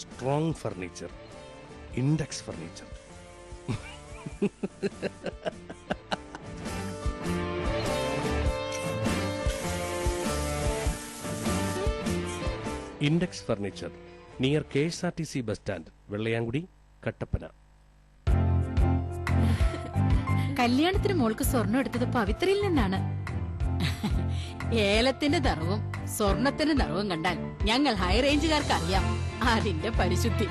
Strong furniture index furniture index furniture near K S R T C bus stand Vellayamkudi Kattappana കല്യാണത്തിന് മോൾക്ക് സ്വർണം എടുത്തത് പവിത്രയിൽ നിന്നാണ് ഏലത്തിന്റെ നിറവും സ്വർണത്തിന്റെ നിറവും കണ്ടാൽ ഞങ്ങൾ ഹൈ റേഞ്ചുകാർക്ക് അറിയാം അതിന്റെ പരിശുദ്ധി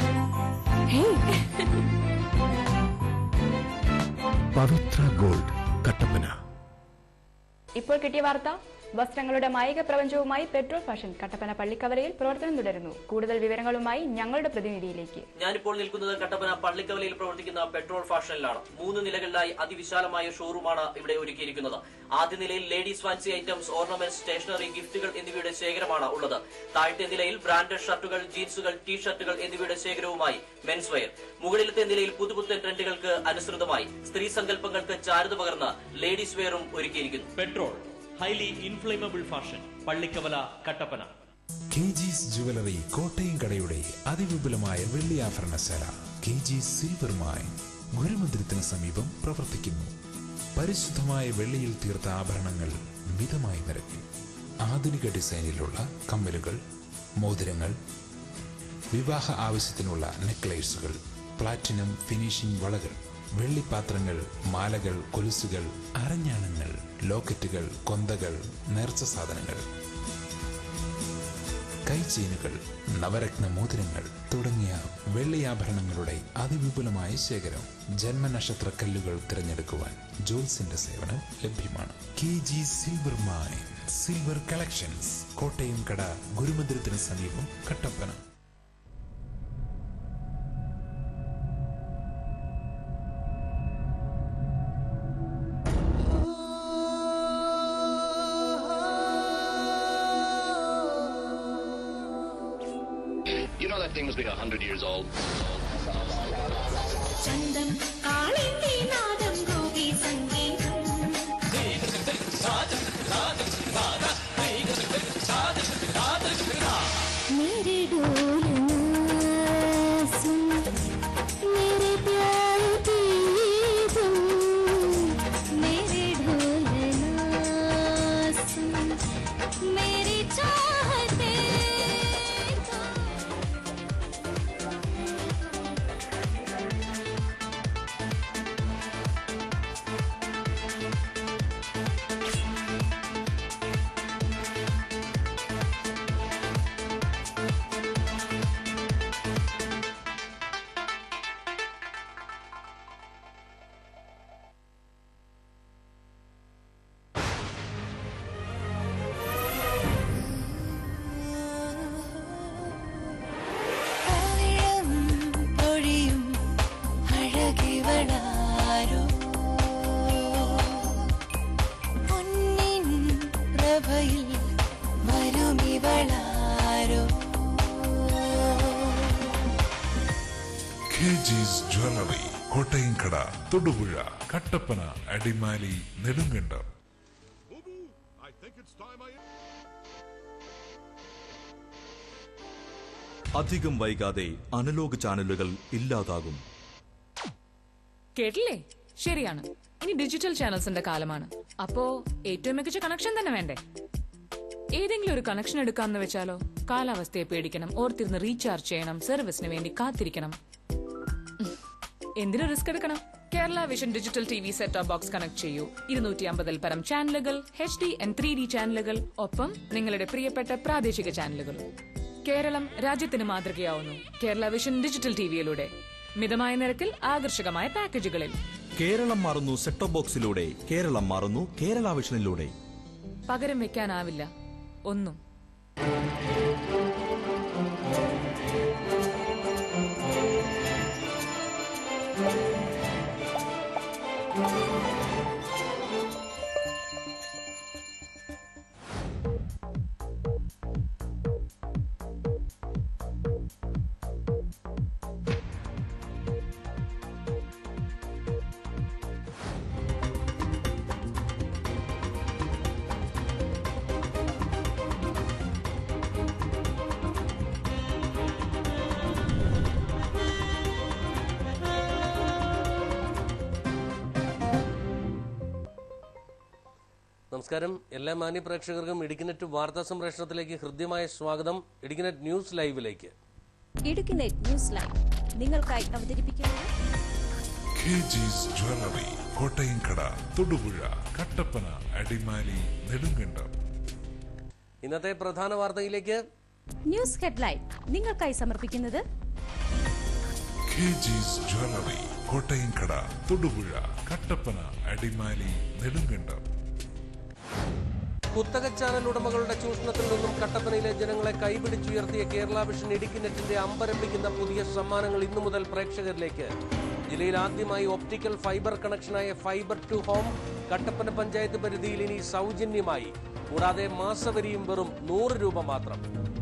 പവിത്ര ഗോൾഡ് കട്ടപ്പന ഇപ്പോൾ കിട്ടിയ വാർത്ത വസ്ത്രങ്ങളുടെ മായിക പ്രപഞ്ചവുമായി പെട്രോൾ ഫാഷൻ കട്ടപ്പന പള്ളിക്കവലയിൽ പ്രവർത്തനം തുടരുന്നു കൂടുതൽ വിവരങ്ങളുമായി ഞങ്ങളുടെ പ്രതിനിധിയിലേക്ക് ഞാനിപ്പോൾ നിൽക്കുന്നത് കട്ടപ്പന പള്ളിക്കവലയിൽ പ്രവർത്തിക്കുന്ന പെട്രോൾ ഫാഷനിലാണ് മൂന്ന് നിലകളിലായി അതിവിശാലമായ ഷോറൂമാണ് ഇവിടെ ഒരുക്കിയിരിക്കുന്നത് ആദ്യ നിലയിൽ ladies fancy items ornaments stationery ഗിഫ്റ്റുകൾ എന്നിവയുടെ ശേഖരമാണ് ഉള്ളത് താഴത്തെ നിലയിൽ ബ്രാൻഡഡ് ഷർട്ടുകൾ ജീൻസുകൾ ടീ ഷർട്ടുകൾ എന്നിവയുടെ ശേഖരവുമായി മെൻസ് വെയർ മുകളിലത്തെ നിലയിൽ പുതുപുത്തൻ ട്രെൻഡുകൾക്ക് അനുസൃതമായി സ്ത്രീ സങ്കല്പങ്ങൾക്ക് ചാരുത പകർന്ന് ലേഡീസ് വെയറും ഒരുക്കിയിരിക്കുന്നു petrol highly inflammable fashion Pallikkavala Kattappana K G's jewellery Kottayam കടയുടെ അതിവിപുലമായ വെള്ളിയാഭരണശാല കെ ജീസ് സിൽവർ മൈൻ ഗുരുമന്ദിരത്തിന് സമീപം പ്രവർത്തിക്കുന്നു പരിശുദ്ധമായ വെള്ളിയിൽ തീർത്ത ആഭരണങ്ങൾ മിതമായ നിരക്കിൽ ആധുനിക ഡിസൈനിലുള്ള കമ്മലുകൾ മോതിരങ്ങൾ വിവാഹ ആവശ്യത്തിനുള്ള നെക്ലേസുകൾ പ്ലാറ്റിനം ഫിനിഷിംഗ് വളകൾ വെള്ളിപ്പാത്രങ്ങൾ മാലകൾ കൊലുസുകൾ അരഞ്ഞാണങ്ങൾ ലോക്കറ്റുകൾ കൊന്തകൾ നേർച്ച സാധനങ്ങൾ കൈചെയിനുകൾ നവരത്ന മോതിരങ്ങൾ തുടങ്ങിയ വെള്ളിയാഭരണങ്ങളുടെ അതിവിപുലമായ ശേഖരം ജന്മനക്ഷത്ര കല്ലുകൾ തിരഞ്ഞെടുക്കുവാൻ ജോൽസിന്റെ സേവനം ലഭ്യമാണ് K G silver mine silver collections Kottayam കട ഗുരുമന്ദിരത്തിന് സമീപം Kattappana You know that thing must be a hundred years old. ചന്തം കാളിന്തി നാദം ഗോപി സംഗീതം मेरे डोलना सुन मेरे प्यार की धुन मेरे ढोलना सुन मेरी चाहते का പവിഴം പൊഴിയും അഴകിവളാരോ പൊന്നിൻ പ്രഭയിൽ വരുമിവളാരോ കെ ജീസ് ജ്വല്ലറി കോട്ടയം കട തൊടുപുഴ കട്ടപ്പന അടിമാലി നെടുങ്കണ്ടം അധികം വൈകാതെ അനലോഗ് ചാനലുകൾ ഇല്ലാതാകും കേട്ടില്ലേ ശരിയാണ് ഇനി ഡിജിറ്റൽ ചാനൽസിന്റെ കാലമാണ് അപ്പോ ഏറ്റവും മികച്ച കണക്ഷൻ തന്നെ വേണ്ടേ ഏതെങ്കിലും ഒരു കണക്ഷൻ എടുക്കാന്ന് വെച്ചാലോ കാലാവസ്ഥയെ പേടിക്കണം ഓർത്തിരുന്ന് റീചാർജ് ചെയ്യണം സർവീസിന് വേണ്ടി കാത്തിരിക്കണം ഉം. എന്തിനു റിസ്ക് എടുക്കണം Kerala vision digital T V set top box connect ചെയ്യൂ ഇരുന്നൂറ്റി അമ്പതിൽ പരം ചാനലുകൾ H D and three D ചാനലുകൾ ഒപ്പം നിങ്ങളുടെ പ്രിയപ്പെട്ട പ്രാദേശിക ചാനലുകളും കേരളം രാജ്യത്തിന് മാതൃകയാവുന്നു കേരള വിഷൻ ഡിജിറ്റൽ ടിവിയിലൂടെ മിതമായ നിരക്കിൽ ആകർഷകമായ പാക്കേജുകളിൽ കേരളം മാറുന്നു സെറ്റോ ബോക്സിലൂടെ കേരളം മാറുന്നു കേരള വിഷനിലൂടെ പകരം വെക്കാനാവില്ല ഒന്നും നമസ്കാരം എല്ലാ മാന്യ പ്രേക്ഷകർക്കും ഇടുക്കിനെറ്റ് വാർത്താ സംപ്രേഷണത്തിലേക്ക് ഹൃദ്യമായ സ്വാഗതം ഇടുക്കിനെറ്റ് ന്യൂസ് ലൈവിലേക്ക് ഇടുക്കി നെറ്റ് ന്യൂസ് ലൈവ് നിങ്ങൾക്കായി അവതരിപ്പിക്കുന്നത് കെ ജീസ് ജ്വല്ലറി കോട്ടയംകട തൊടുപുഴ കട്ടപ്പന അടിമാലി നെടുങ്കണ്ടം ഇന്നത്തെ പ്രധാന വാർത്തയിലേക്ക് ന്യൂസ് ഹെഡ്ലൈൻ നിങ്ങൾക്കായി സമർപ്പിക്കുന്നത് കെ ജീസ് ജ്വല്ലറി കോട്ടയംകട തൊടുപുഴ കട്ടപ്പന അടിമാലി നെടുങ്കണ്ടം കുത്തക ചാനൽ ഉടമകളുടെ ചൂഷണത്തിൽ നിന്നും കട്ടപ്പനയിലെ ജനങ്ങളെ കൈപിടിച്ചുയർത്തിയ കേരള വിഷൻ ഇടുക്കി നെറ്റിന്റെ അമ്പരപ്പിക്കുന്ന പുതിയ സമ്മാനങ്ങൾ ഇന്നു മുതൽ പ്രേക്ഷകരിലേക്ക് ജില്ലയിൽ ആദ്യമായി ഒപ്റ്റിക്കൽ ഫൈബർ കണക്ഷനായ fibre to home Kattappana panchayat പരിധിയിൽ ഇനി സൗജന്യമായി കൂടാതെ മാസവരിയും വെറും നൂറ് രൂപ മാത്രം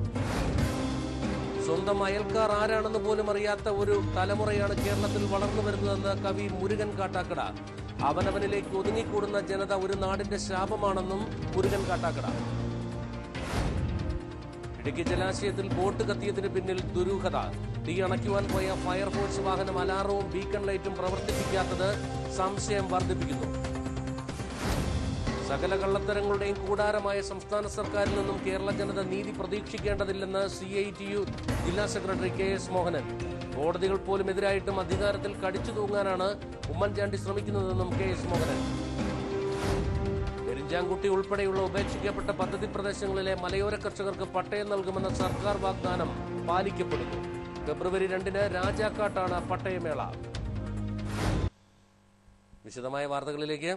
സ്വന്തം അയൽക്കാർ ആരാണെന്ന് പോലും അറിയാത്ത ഒരു തലമുറയാണ് കേരളത്തിൽ വളർന്നു വരുന്നതെന്ന് കവി മുരുകൻ കാട്ടാക്കട അവനവനിലേക്ക് ഒതുങ്ങിക്കൂടുന്ന ജനത ഒരു നാടിന്റെ ശാപമാണെന്നും മുരുകൻ കാട്ടാക്കട ഇടുക്കി ജലാശയത്തിൽ ബോട്ട് കത്തിയതിന് പിന്നിൽ ദുരൂഹത തീ അണയ്ക്കുവാൻ പോയ ഫയർഫോഴ്സ് വാഹനം അലാറവും ബീക്കൺ ലൈറ്റും പ്രവർത്തിപ്പിക്കാത്തത് സംശയം വർദ്ധിപ്പിക്കുന്നു സകല കള്ളത്തരങ്ങളുടെയും കൂടാരമായ സംസ്ഥാന സർക്കാരിൽ നിന്നും കേരള ജനത നീതി പ്രതീക്ഷിക്കേണ്ടതില്ലെന്ന് സി ഐ ടി യു ജില്ലാ സെക്രട്ടറി കെ എസ് മോഹനൻ കോടതികൾ പോലും എതിരായിട്ടും അധികാരത്തിൽ കടിച്ചു തൂങ്ങാനാണ് ഉമ്മൻചാണ്ടി ശ്രമിക്കുന്നതെന്നും കെ എസ് മോഹനൻ പെരിഞ്ചാങ്കുട്ടി ഉൾപ്പെടെയുള്ള ഉപേക്ഷിക്കപ്പെട്ട പദ്ധതി പ്രദേശങ്ങളിലെ മലയോര കർഷകർക്ക് പട്ടയം നൽകുമെന്ന സർക്കാർ വാഗ്ദാനം പാലിക്കപ്പെടുന്നു ഫെബ്രുവരി രണ്ടിന് രാജാക്കാട്ടാണ് പട്ടയമേള വിശദമായ വാർത്തകളിലേക്ക്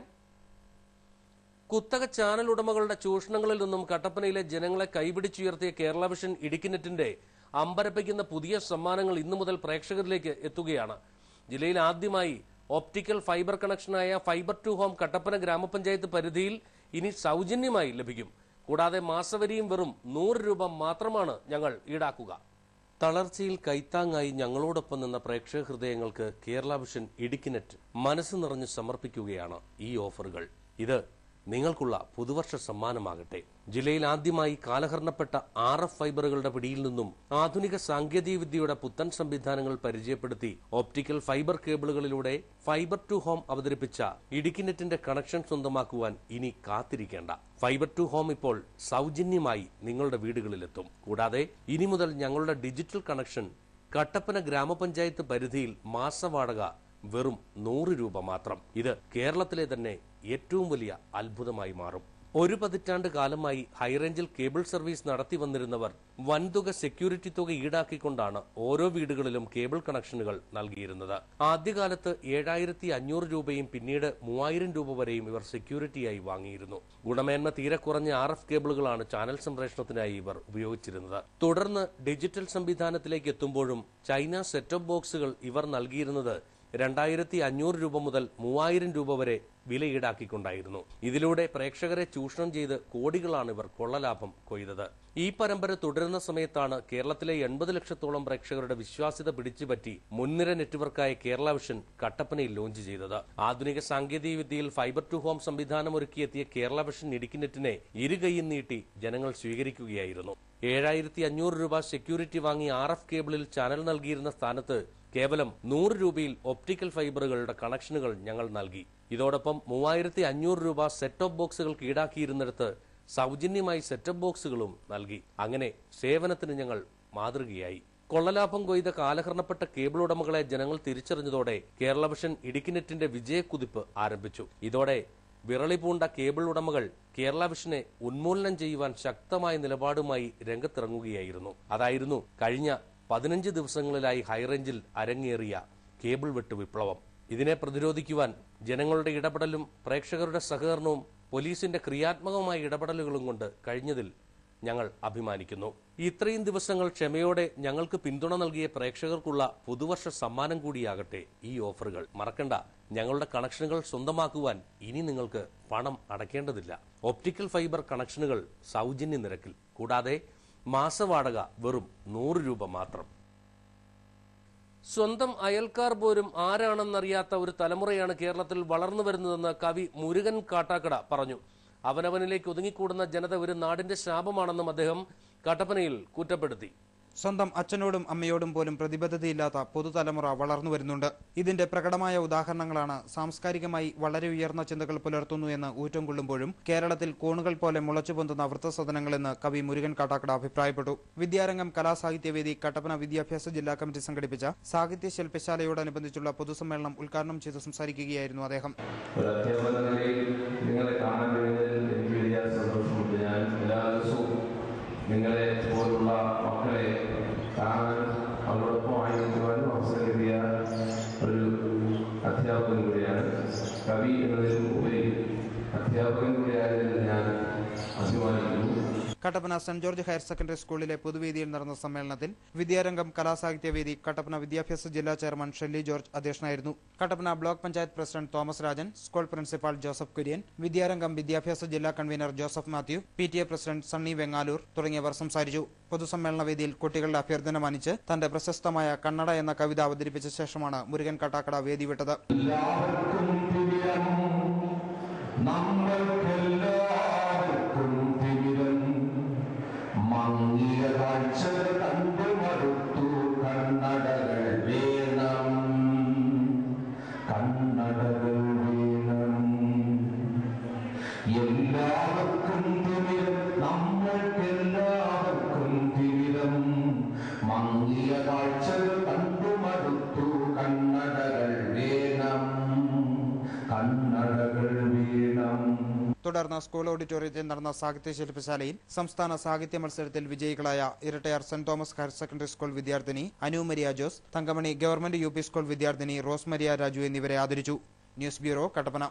കുത്തക ചാനൽ ഉടമകളുടെ ചൂഷണങ്ങളിൽ നിന്നും കട്ടപ്പനയിലെ ജനങ്ങളെ കൈപിടിച്ചുയർത്തിയ കേരള വിഷൻ ഇടുക്കിനെറ്റിന്റെ അമ്പരപ്പിക്കുന്ന പുതിയ സമ്മാനങ്ങൾ ഇന്നു മുതൽ പ്രേക്ഷകരിലേക്ക് എത്തുകയാണ് ജില്ലയിൽ ആദ്യമായി ഓപ്റ്റിക്കൽ ഫൈബർ കണക്ഷനായ ഫൈബർ ടു ഹോം കട്ടപ്പന ഗ്രാമപഞ്ചായത്ത് പരിധിയിൽ ഇനി സൗജന്യമായി ലഭിക്കും കൂടാതെ മാസവരിയും വെറും നൂറ് രൂപ മാത്രമാണ് ഞങ്ങൾ ഈടാക്കുക തളർച്ചയിൽ കൈത്താങ്ങായി ഞങ്ങളോടൊപ്പം നിന്ന പ്രേക്ഷക ഹൃദയങ്ങൾക്ക് കേരള വിഷൻ ഇടുക്കിനെറ്റ് മനസ്സ് നിറഞ്ഞ് സമർപ്പിക്കുകയാണ് ഈ ഓഫറുകൾ ഇത് നിങ്ങൾക്കുള്ള പുതുവർഷ സമ്മാനമാകട്ടെ ജില്ലയിൽ ആദ്യമായി കാലഹരണപ്പെട്ട ആർ എഫ് ഫൈബറുകളുടെ പിടിയിൽ നിന്നും ആധുനിക സാങ്കേതിക വിദ്യയുടെ പുത്തൻ സംവിധാനങ്ങൾ പരിചയപ്പെടുത്തി ഓപ്റ്റിക്കൽ ഫൈബർ കേബിളുകളിലൂടെ ഫൈബർ ടു ഹോം അവതരിപ്പിച്ച ഇടുക്കിനെറ്റിന്റെ കണക്ഷൻ സ്വന്തമാക്കുവാൻ ഇനി കാത്തിരിക്കേണ്ട ഫൈബർ ടു ഹോം ഇപ്പോൾ സൗജന്യമായി നിങ്ങളുടെ വീടുകളിലെത്തും കൂടാതെ ഇനി മുതൽ ഞങ്ങളുടെ ഡിജിറ്റൽ കണക്ഷൻ കട്ടപ്പന ഗ്രാമപഞ്ചായത്ത് പരിധിയിൽ മാസവാടക വെറും നൂറ് രൂപ മാത്രം ഇത് കേരളത്തിലെ തന്നെ ഏറ്റവും വലിയ അത്ഭുതമായി മാറും ഒരു പതിറ്റാണ്ട് കാലമായി ഹൈറേഞ്ചിൽ കേബിൾ സർവീസ് നടത്തി വന്നിരുന്നവർ വൻതുക സെക്യൂരിറ്റി തുക ഈടാക്കിക്കൊണ്ടാണ് ഓരോ വീടുകളിലും കേബിൾ കണക്ഷനുകൾ നൽകിയിരുന്നത് ആദ്യകാലത്ത് ഏഴായിരത്തി അഞ്ഞൂറ് രൂപയും പിന്നീട് മൂവായിരം രൂപ വരെയും ഇവർ സെക്യൂരിറ്റിയായി വാങ്ങിയിരുന്നു ഗുണമേന്മ തീരെ കുറഞ്ഞ ആർ എഫ് കേബിളുകളാണ് ചാനൽ സംപ്രേഷണത്തിനായി ഇവർ ഉപയോഗിച്ചിരുന്നത് തുടർന്ന് ഡിജിറ്റൽ സംവിധാനത്തിലേക്ക് എത്തുമ്പോഴും ചൈന സെറ്റോപ്പ് ബോക്സുകൾ ഇവർ നൽകിയിരുന്നത് രണ്ടായിരത്തി അഞ്ഞൂറ് രൂപ മുതൽ മൂവായിരം രൂപ വരെ വില ഈടാക്കിക്കൊണ്ടായിരുന്നു ഇതിലൂടെ പ്രേക്ഷകരെ ചൂഷണം ചെയ്ത് കോടികളാണ് ഇവർ കൊള്ളലാഭം കൊയ്തത് ഈ പരമ്പര തുടരുന്ന സമയത്താണ് കേരളത്തിലെ എൺപത് ലക്ഷത്തോളം പ്രേക്ഷകരുടെ വിശ്വാസ്യത പിടിച്ചുപറ്റി മുൻനിര നെറ്റ്വർക്കായ കേരള വിഷൻ കട്ടപ്പനയിൽ ലോഞ്ച് ചെയ്തത് ആധുനിക സാങ്കേതിക വിദ്യയിൽ ഫൈബർ ടു ഹോം സംവിധാനം ഒരുക്കിയെത്തിയ കേരള വിഷൻ ഇടുക്കിനെറ്റിനെ ഇരുകൈയും നീട്ടി ജനങ്ങൾ സ്വീകരിക്കുകയായിരുന്നു ഏഴായിരത്തി അഞ്ഞൂറ് രൂപ സെക്യൂരിറ്റി വാങ്ങി ആർ എഫ് കേബിളിൽ ചാനൽ നൽകിയിരുന്ന സ്ഥാനത്ത് കേവലം നൂറ് രൂപയിൽ ഒപ്റ്റിക്കൽ ഫൈബറുകളുടെ കണക്ഷനുകൾ ഞങ്ങൾ നൽകി ഇതോടൊപ്പം മൂവായിരത്തി അഞ്ഞൂറ് രൂപ സെറ്റോപ്പ് ബോക്സുകൾക്ക് ഈടാക്കിയിരുന്നിടത്ത് സൗജന്യമായി സെറ്റപ്പ് ബോക്സുകളും നൽകി അങ്ങനെ സേവനത്തിന് ഞങ്ങൾ മാതൃകയായി കൊള്ളലാഭം കൊയ്ത കാലഹരണപ്പെട്ട കേബിൾ ഉടമകളെ ജനങ്ങൾ തിരിച്ചറിഞ്ഞതോടെ കേരള വിഷൻ ഇടുക്കിനെറ്റിന്റെ വിജയക്കുതിപ്പ് ആരംഭിച്ചു ഇതോടെ വിറളി പൂണ്ട കേബിൾ ഉടമകൾ കേരള വിഷനെ ഉന്മൂലനം ചെയ്യുവാൻ ശക്തമായ നിലപാടുമായി രംഗത്തിറങ്ങുകയായിരുന്നു അതായിരുന്നു കഴിഞ്ഞ പതിനഞ്ച് ദിവസങ്ങളിലായി ഹൈറേഞ്ചിൽ അരങ്ങേറിയ കേബിൾ വെട്ട് വിപ്ലവം ഇതിനെ പ്രതിരോധിക്കുവാൻ ജനങ്ങളുടെ ഇടപെടലും പ്രേക്ഷകരുടെ സഹകരണവും പോലീസിന്റെ ക്രിയാത്മകമായ ഇടപെടലുകളും കൊണ്ട് കഴിഞ്ഞതിൽ ഞങ്ങൾ അഭിമാനിക്കുന്നു ഇത്രയും ദിവസങ്ങൾ ക്ഷമയോടെ ഞങ്ങൾക്ക് പിന്തുണ നൽകിയ പ്രേക്ഷകർക്കുള്ള പുതുവർഷ സമ്മാനം കൂടിയാകട്ടെ ഈ ഓഫറുകൾ മറക്കണ്ട ഞങ്ങളുടെ കണക്ഷനുകൾ സ്വന്തമാക്കുവാൻ ഇനി നിങ്ങൾക്ക് പണം അടയ്ക്കേണ്ടതില്ല ഒപ്റ്റിക്കൽ ഫൈബർ കണക്ഷനുകൾ സൗജന്യ നിരക്കിൽ കൂടാതെ മാസവാടക വെറും നൂറ് രൂപ മാത്രം സ്വന്തം അയൽക്കാർ പോലും ആരാണെന്നറിയാത്ത ഒരു തലമുറയാണ് കേരളത്തിൽ വളർന്നു വരുന്നതെന്ന് കവി മുരുകൻ കാട്ടാക്കട പറഞ്ഞു അവനവനിലേക്ക് ഒതുങ്ങിക്കൂടുന്ന ജനത ഒരു നാടിന്റെ ശാപമാണെന്നും അദ്ദേഹം കട്ടപ്പനയിൽ കുറ്റപ്പെടുത്തി സ്വന്തം അച്ഛനോടും അമ്മയോടും പോലും പ്രതിബദ്ധതയില്ലാത്ത പുതുതലമുറ വളർന്നു വരുന്നുണ്ട് ഇതിന്റെ പ്രകടമായ ഉദാഹരണങ്ങളാണ് സാംസ്കാരികമായി വളരെ ഉയർന്ന ചിന്തകൾ പുലർത്തുന്നു എന്ന് ഊറ്റം കൊള്ളുമ്പോഴും കേരളത്തിൽ കോണുകൾ പോലെ മുളച്ചു പൊന്തുന്ന വൃത്തസദനങ്ങളെന്ന് കവി മുരുകൻ കാട്ടാക്കട അഭിപ്രായപ്പെട്ടു വിദ്യാരംഗം കലാസാഹിത്യവേദി കട്ടപ്പന വിദ്യാഭ്യാസ ജില്ലാ കമ്മിറ്റി സംഘടിപ്പിച്ച സാഹിത്യ ശില്പശാലയോടനുബന്ധിച്ചുള്ള പൊതുസമ്മേളനം ഉദ്ഘാടനം ചെയ്ത് സംസാരിക്കുകയായിരുന്നു അദ്ദേഹം ഒരു അധ്യാപന നിലയിൽ നിങ്ങളെ കാണാൻ കഴിഞ്ഞതിൽ എനിക്ക് വലിയ സന്തോഷമുണ്ട് ഞാൻ എല്ലാ ദിവസവും നിങ്ങളെ പോലുള്ള മക്കളെ കാണാൻ അവരോടൊപ്പം ആയിരിക്കുവാനും അവസരം കിട്ടിയ ഒരു അധ്യാപകൻ കൂടിയാണ് കവി എന്നതിലും ഉപരി അധ്യാപകൻ കൂടിയായതിൽ ഞാൻ അഭിമാനിക്കുന്നു Kattappana saint George higher secondary സ്കൂളിലെ പൊതുവേദിയിൽ നടന്ന സമ്മേളനത്തിൽ വിദ്യാരംഗം കലാസാഹിത്യവേദി കട്ടപ്പന വിദ്യാഭ്യാസ ജില്ലാ ചെയർമാൻ ഷെല്ലി ജോർജ് അധ്യക്ഷനായിരുന്നു Kattappana block panchayat president Thomas Rajan school principal Joseph Kurian Vidyarangam വിദ്യാഭ്യാസ ജില്ലാ convener Joseph Mathew P T A president Sunny Vengalloor തുടങ്ങിയവർ സംസാരിച്ചു പൊതുസമ്മേളന വേദിയിൽ കുട്ടികളുടെ അഭ്യർത്ഥന മാനിച്ച് തന്റെ പ്രശസ്തമായ കണ്ണട എന്ന കവിത അവതരിപ്പിച്ച ശേഷമാണ് മുരുകൻ കാട്ടാക്കട വേദി വിട്ടത് നമ്മൾക്കെല്ലാവർക്കും തിമിരം മങ്ങിയ കാഴ്ചകൾ കണ്ടു മടുത്തു കണ്ണടകൾ വേണം കണ്ണടകൾ വേണം എല്ലാവർക്കും തിമിരം നമ്മൾക്കെല്ലാവർക്കും തിമിരം മങ്ങിയ കാഴ്ചകൾ കണ്ടു മടുത്തു കണ്ണടകൾ വേണം കണ്ണടകൾ വീണം തുടർന്ന് സ്കൂൾ ഓഡിറ്റോറിയത്തിൽ നടന്ന സാഹിത്യ ശില്പശാലയിൽ സംസ്ഥാന സാഹിത്യ മത്സരത്തിൽ വിജയികളായ Erattayar saint Thomas higher secondary school വിദ്യാർത്ഥിനി Anu Maria Jose Thankamani government U P school വിദ്യാർത്ഥിനി റോസ് മരിയ രാജു എന്നിവരെ ആദരിച്ചു ന്യൂസ് ബ്യൂറോ കട്ടപ്പന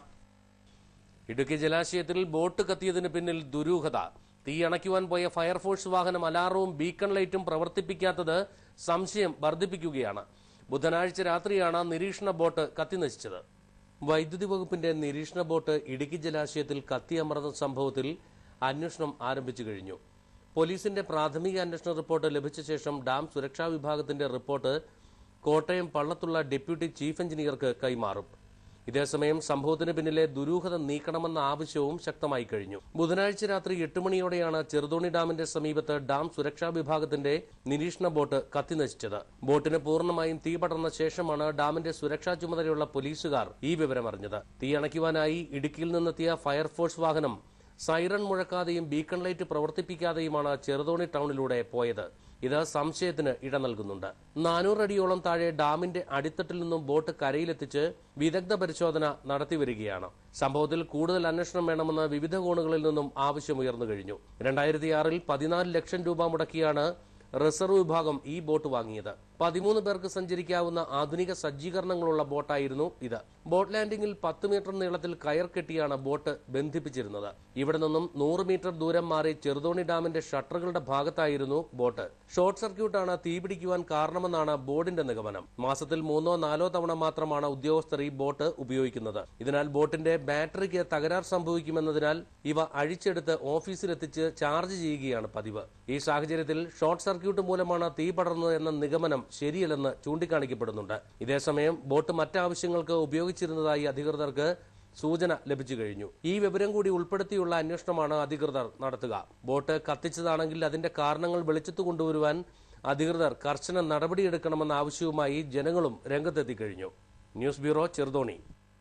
ഇടുക്കി ജലാശയത്തിൽ ബോട്ട് കത്തിയതിന് പിന്നിൽ ദുരൂഹത തീ അണയ്ക്കുവാൻ പോയ ഫയർഫോഴ്സ് വാഹനം അലാറവും ബീക്കൺ ലൈറ്റും പ്രവർത്തിപ്പിക്കാത്തത് സംശയം വർദ്ധിപ്പിക്കുകയാണ് ബുധനാഴ്ച രാത്രിയാണ് നിരീക്ഷണ ബോട്ട് കത്തിനശിച്ചത് വൈദ്യുതി വകുപ്പിന്റെ നിരീക്ഷണ ബോട്ട് ഇടുക്കി ജലാശയത്തിൽ കത്തിയമർന്ന സംഭവത്തിൽ അന്വേഷണം ആരംഭിച്ചു കഴിഞ്ഞു പോലീസിന്റെ പ്രാഥമിക അന്വേഷണ റിപ്പോർട്ട് ലഭിച്ച ശേഷം ഡാം സുരക്ഷാ വിഭാഗത്തിന്റെ റിപ്പോർട്ട് കോട്ടയം പള്ളത്തുള്ള ഡെപ്യൂട്ടി ചീഫ് എഞ്ചിനീയർക്ക് കൈമാറും ഇതേസമയം സംഭവത്തിന് പിന്നിലെ ദുരൂഹത നീക്കണമെന്ന ആവശ്യവും ശക്തമായി കഴിഞ്ഞു ബുധനാഴ്ച രാത്രി എട്ട് മണിയോടെയാണ് ചെറുതോണി ഡാമിന്റെ സമീപത്ത് ഡാം സുരക്ഷാ വിഭാഗത്തിന്റെ നിരീക്ഷണ ബോട്ട് കത്തിനശിച്ചത് ബോട്ടിന് പൂർണ്ണമായും തീ പടർന്ന ശേഷമാണ് ഡാമിന്റെ സുരക്ഷാ ചുമതലയുള്ള പോലീസുകാർ ഈ വിവരമറിഞ്ഞത് തീ അണയ്ക്കുവാനായി ഇടുക്കിയിൽ നിന്നെത്തിയ ഫയർഫോഴ്സ് വാഹനം സൈറൺ മുഴക്കാതെയും ബീക്കൺ ലൈറ്റ് പ്രവർത്തിപ്പിക്കാതെയുമാണ് ചെറുതോണി ടൗണിലൂടെ പോയത് ഇത് സംശയത്തിന് ഇട നൽകുന്നുണ്ട് നാനൂറ് അടിയോളം താഴെ ഡാമിന്റെ അടിത്തട്ടിൽ നിന്നും ബോട്ട് കരയിലെത്തിച്ച് വിദഗ്ധ പരിശോധന നടത്തിവരികയാണ് സംഭവത്തിൽ കൂടുതൽ അന്വേഷണം വേണമെന്ന് വിവിധ കോണുകളിൽ നിന്നും ആവശ്യമുയർന്നു കഴിഞ്ഞു രണ്ടായിരത്തിയാറിൽ പതിനാല് ലക്ഷം രൂപ മുടക്കിയാണ് റിസർവ് വിഭാഗം ഈ ബോട്ട് വാങ്ങിയത് പതിമൂന്ന് പേർക്ക് സഞ്ചരിക്കാവുന്ന ആധുനിക സജ്ജീകരണങ്ങളുള്ള ബോട്ടായിരുന്നു ഇത് ബോട്ട് ലാൻഡിംഗിൽ പത്ത് മീറ്റർ നീളത്തിൽ കയർ കെട്ടിയാണ് ബോട്ട് ബന്ധിപ്പിച്ചിരുന്നത് ഇവിടെ നിന്നും നൂറ് മീറ്റർ ദൂരം മാറി ചെറുതോണി ഡാമിന്റെ ഷട്ടറുകളുടെ ഭാഗത്തായിരുന്നു ബോട്ട് ഷോർട്ട് സർക്യൂട്ടാണ് തീപിടിക്കുവാൻ കാരണമെന്നാണ് ബോർഡിന്റെ നിഗമനം മാസത്തിൽ മൂന്നോ നാലോ തവണ മാത്രമാണ് ഉദ്യോഗസ്ഥർ ഈ ബോട്ട് ഉപയോഗിക്കുന്നത് ഇതിനാൽ ബോട്ടിന്റെ ബാറ്ററിക്ക് തകരാർ സംഭവിക്കുമെന്നതിനാൽ ഇവ അഴിച്ചെടുത്ത് ഓഫീസിലെത്തിച്ച് ചാർജ് ചെയ്യുകയാണ് പതിവ് ഈ സാഹചര്യത്തിൽ ഷോർട്ട് സർക്യൂട്ട് മൂലമാണ് തീ പടർന്നത് എന്ന നിഗമനം ശരിയല്ലെന്ന് ചൂണ്ടിക്കാണിക്കപ്പെടുന്നുണ്ട് ഇതേസമയം ബോട്ട് മറ്റാവശ്യങ്ങൾക്ക് ഉപയോഗിച്ചിരുന്നതായി അധികൃതർക്ക് സൂചന ലഭിച്ചു കഴിഞ്ഞു ഈ വിവരം കൂടി ഉൾപ്പെടുത്തിയുള്ള അന്വേഷണമാണ് അധികൃതർ നടത്തുക ബോട്ട് കത്തിച്ചതാണെങ്കിൽ അതിന്റെ കാരണങ്ങൾ വെളിച്ചത്തു കൊണ്ടുവരുവാൻ അധികൃതർ കർശന നടപടിയെടുക്കണമെന്ന ആവശ്യവുമായി ജനങ്ങളും രംഗത്തെത്തിക്കഴിഞ്ഞു ന്യൂസ് ബ്യൂറോ ചെറുതോണി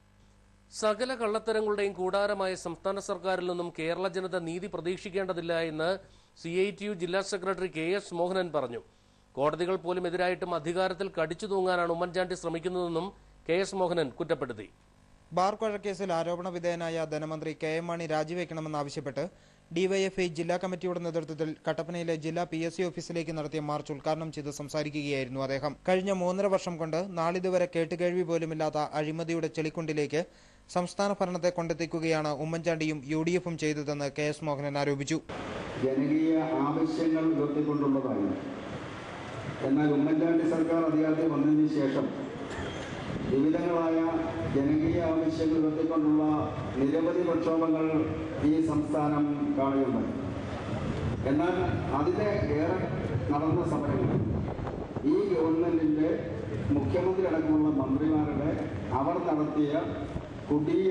സകല കള്ളത്തരങ്ങളുടെയും കൂടാരമായ സംസ്ഥാന സർക്കാരിൽ നിന്നും കേരള ജനത നീതി പ്രതീക്ഷിക്കേണ്ടതില്ല എന്ന് സി ഐ ടി യു ജില്ലാ സെക്രട്ടറി കെ എസ് മോഹനൻ പറഞ്ഞു കോടതികൾ പോലും എതിരായിട്ടും അധികാരത്തിൽ കടിച്ചു തൂങ്ങാനാണ് ഉമ്മൻചാണ്ടി ശ്രമിക്കുന്നതെന്നും കെ എസ് മോഹനൻ കുറ്റപ്പെടുത്തി ബാർ കൊഴക്കേസിൽ ആരോപണ വിധേയനായ ധനമന്ത്രി കെ എം മാണി രാജിവെക്കണമെന്നാവശ്യപ്പെട്ട് ഡിവൈഎഫ്ഐ ജില്ലാ കമ്മിറ്റിയുടെ നേതൃത്വത്തിൽ കട്ടപ്പനയിലെ ജില്ലാ പി എസ് സി ഓഫീസിലേക്ക് നടത്തിയ മാർച്ച് ഉദ്ഘാടനം ചെയ്ത് സംസാരിക്കുകയായിരുന്നു അദ്ദേഹം കഴിഞ്ഞ മൂന്നര വർഷം കൊണ്ട് നാളിതുവരെ കേട്ടുകേഴ്വി പോലുമില്ലാത്ത അഴിമതിയുടെ ചെളിക്കുണ്ടിലേക്ക് സംസ്ഥാന ഭരണത്തെ കൊണ്ടെത്തിക്കുകയാണ് ഉമ്മൻചാണ്ടിയും യു ഡി എഫും ചെയ്തതെന്ന് കെ എസ് മോഹനൻ ആരോപിച്ചു ജനകീയ ആവശ്യങ്ങൾ ഉയർത്തിക്കൊണ്ടുള്ളതായിരുന്നു എന്നാൽ ഉമ്മൻചാണ്ടി സർക്കാർ അധികാരത്തിൽ വന്നതിന് ശേഷം വിവിധങ്ങളായ ജനകീയ ആവശ്യങ്ങൾ ഉയർത്തിക്കൊണ്ടുള്ള നിരവധി പ്രക്ഷോഭങ്ങൾ ഈ സംസ്ഥാനം കാണുകയുണ്ടായി എന്നാൽ അതിലെ ഏറെ നടന്ന സമരങ്ങൾ ഈ ഗവൺമെന്റിന്റെ മുഖ്യമന്ത്രി അടക്കമുള്ള മന്ത്രിമാരുടെ അവർ നടത്തിയ കൊടിയ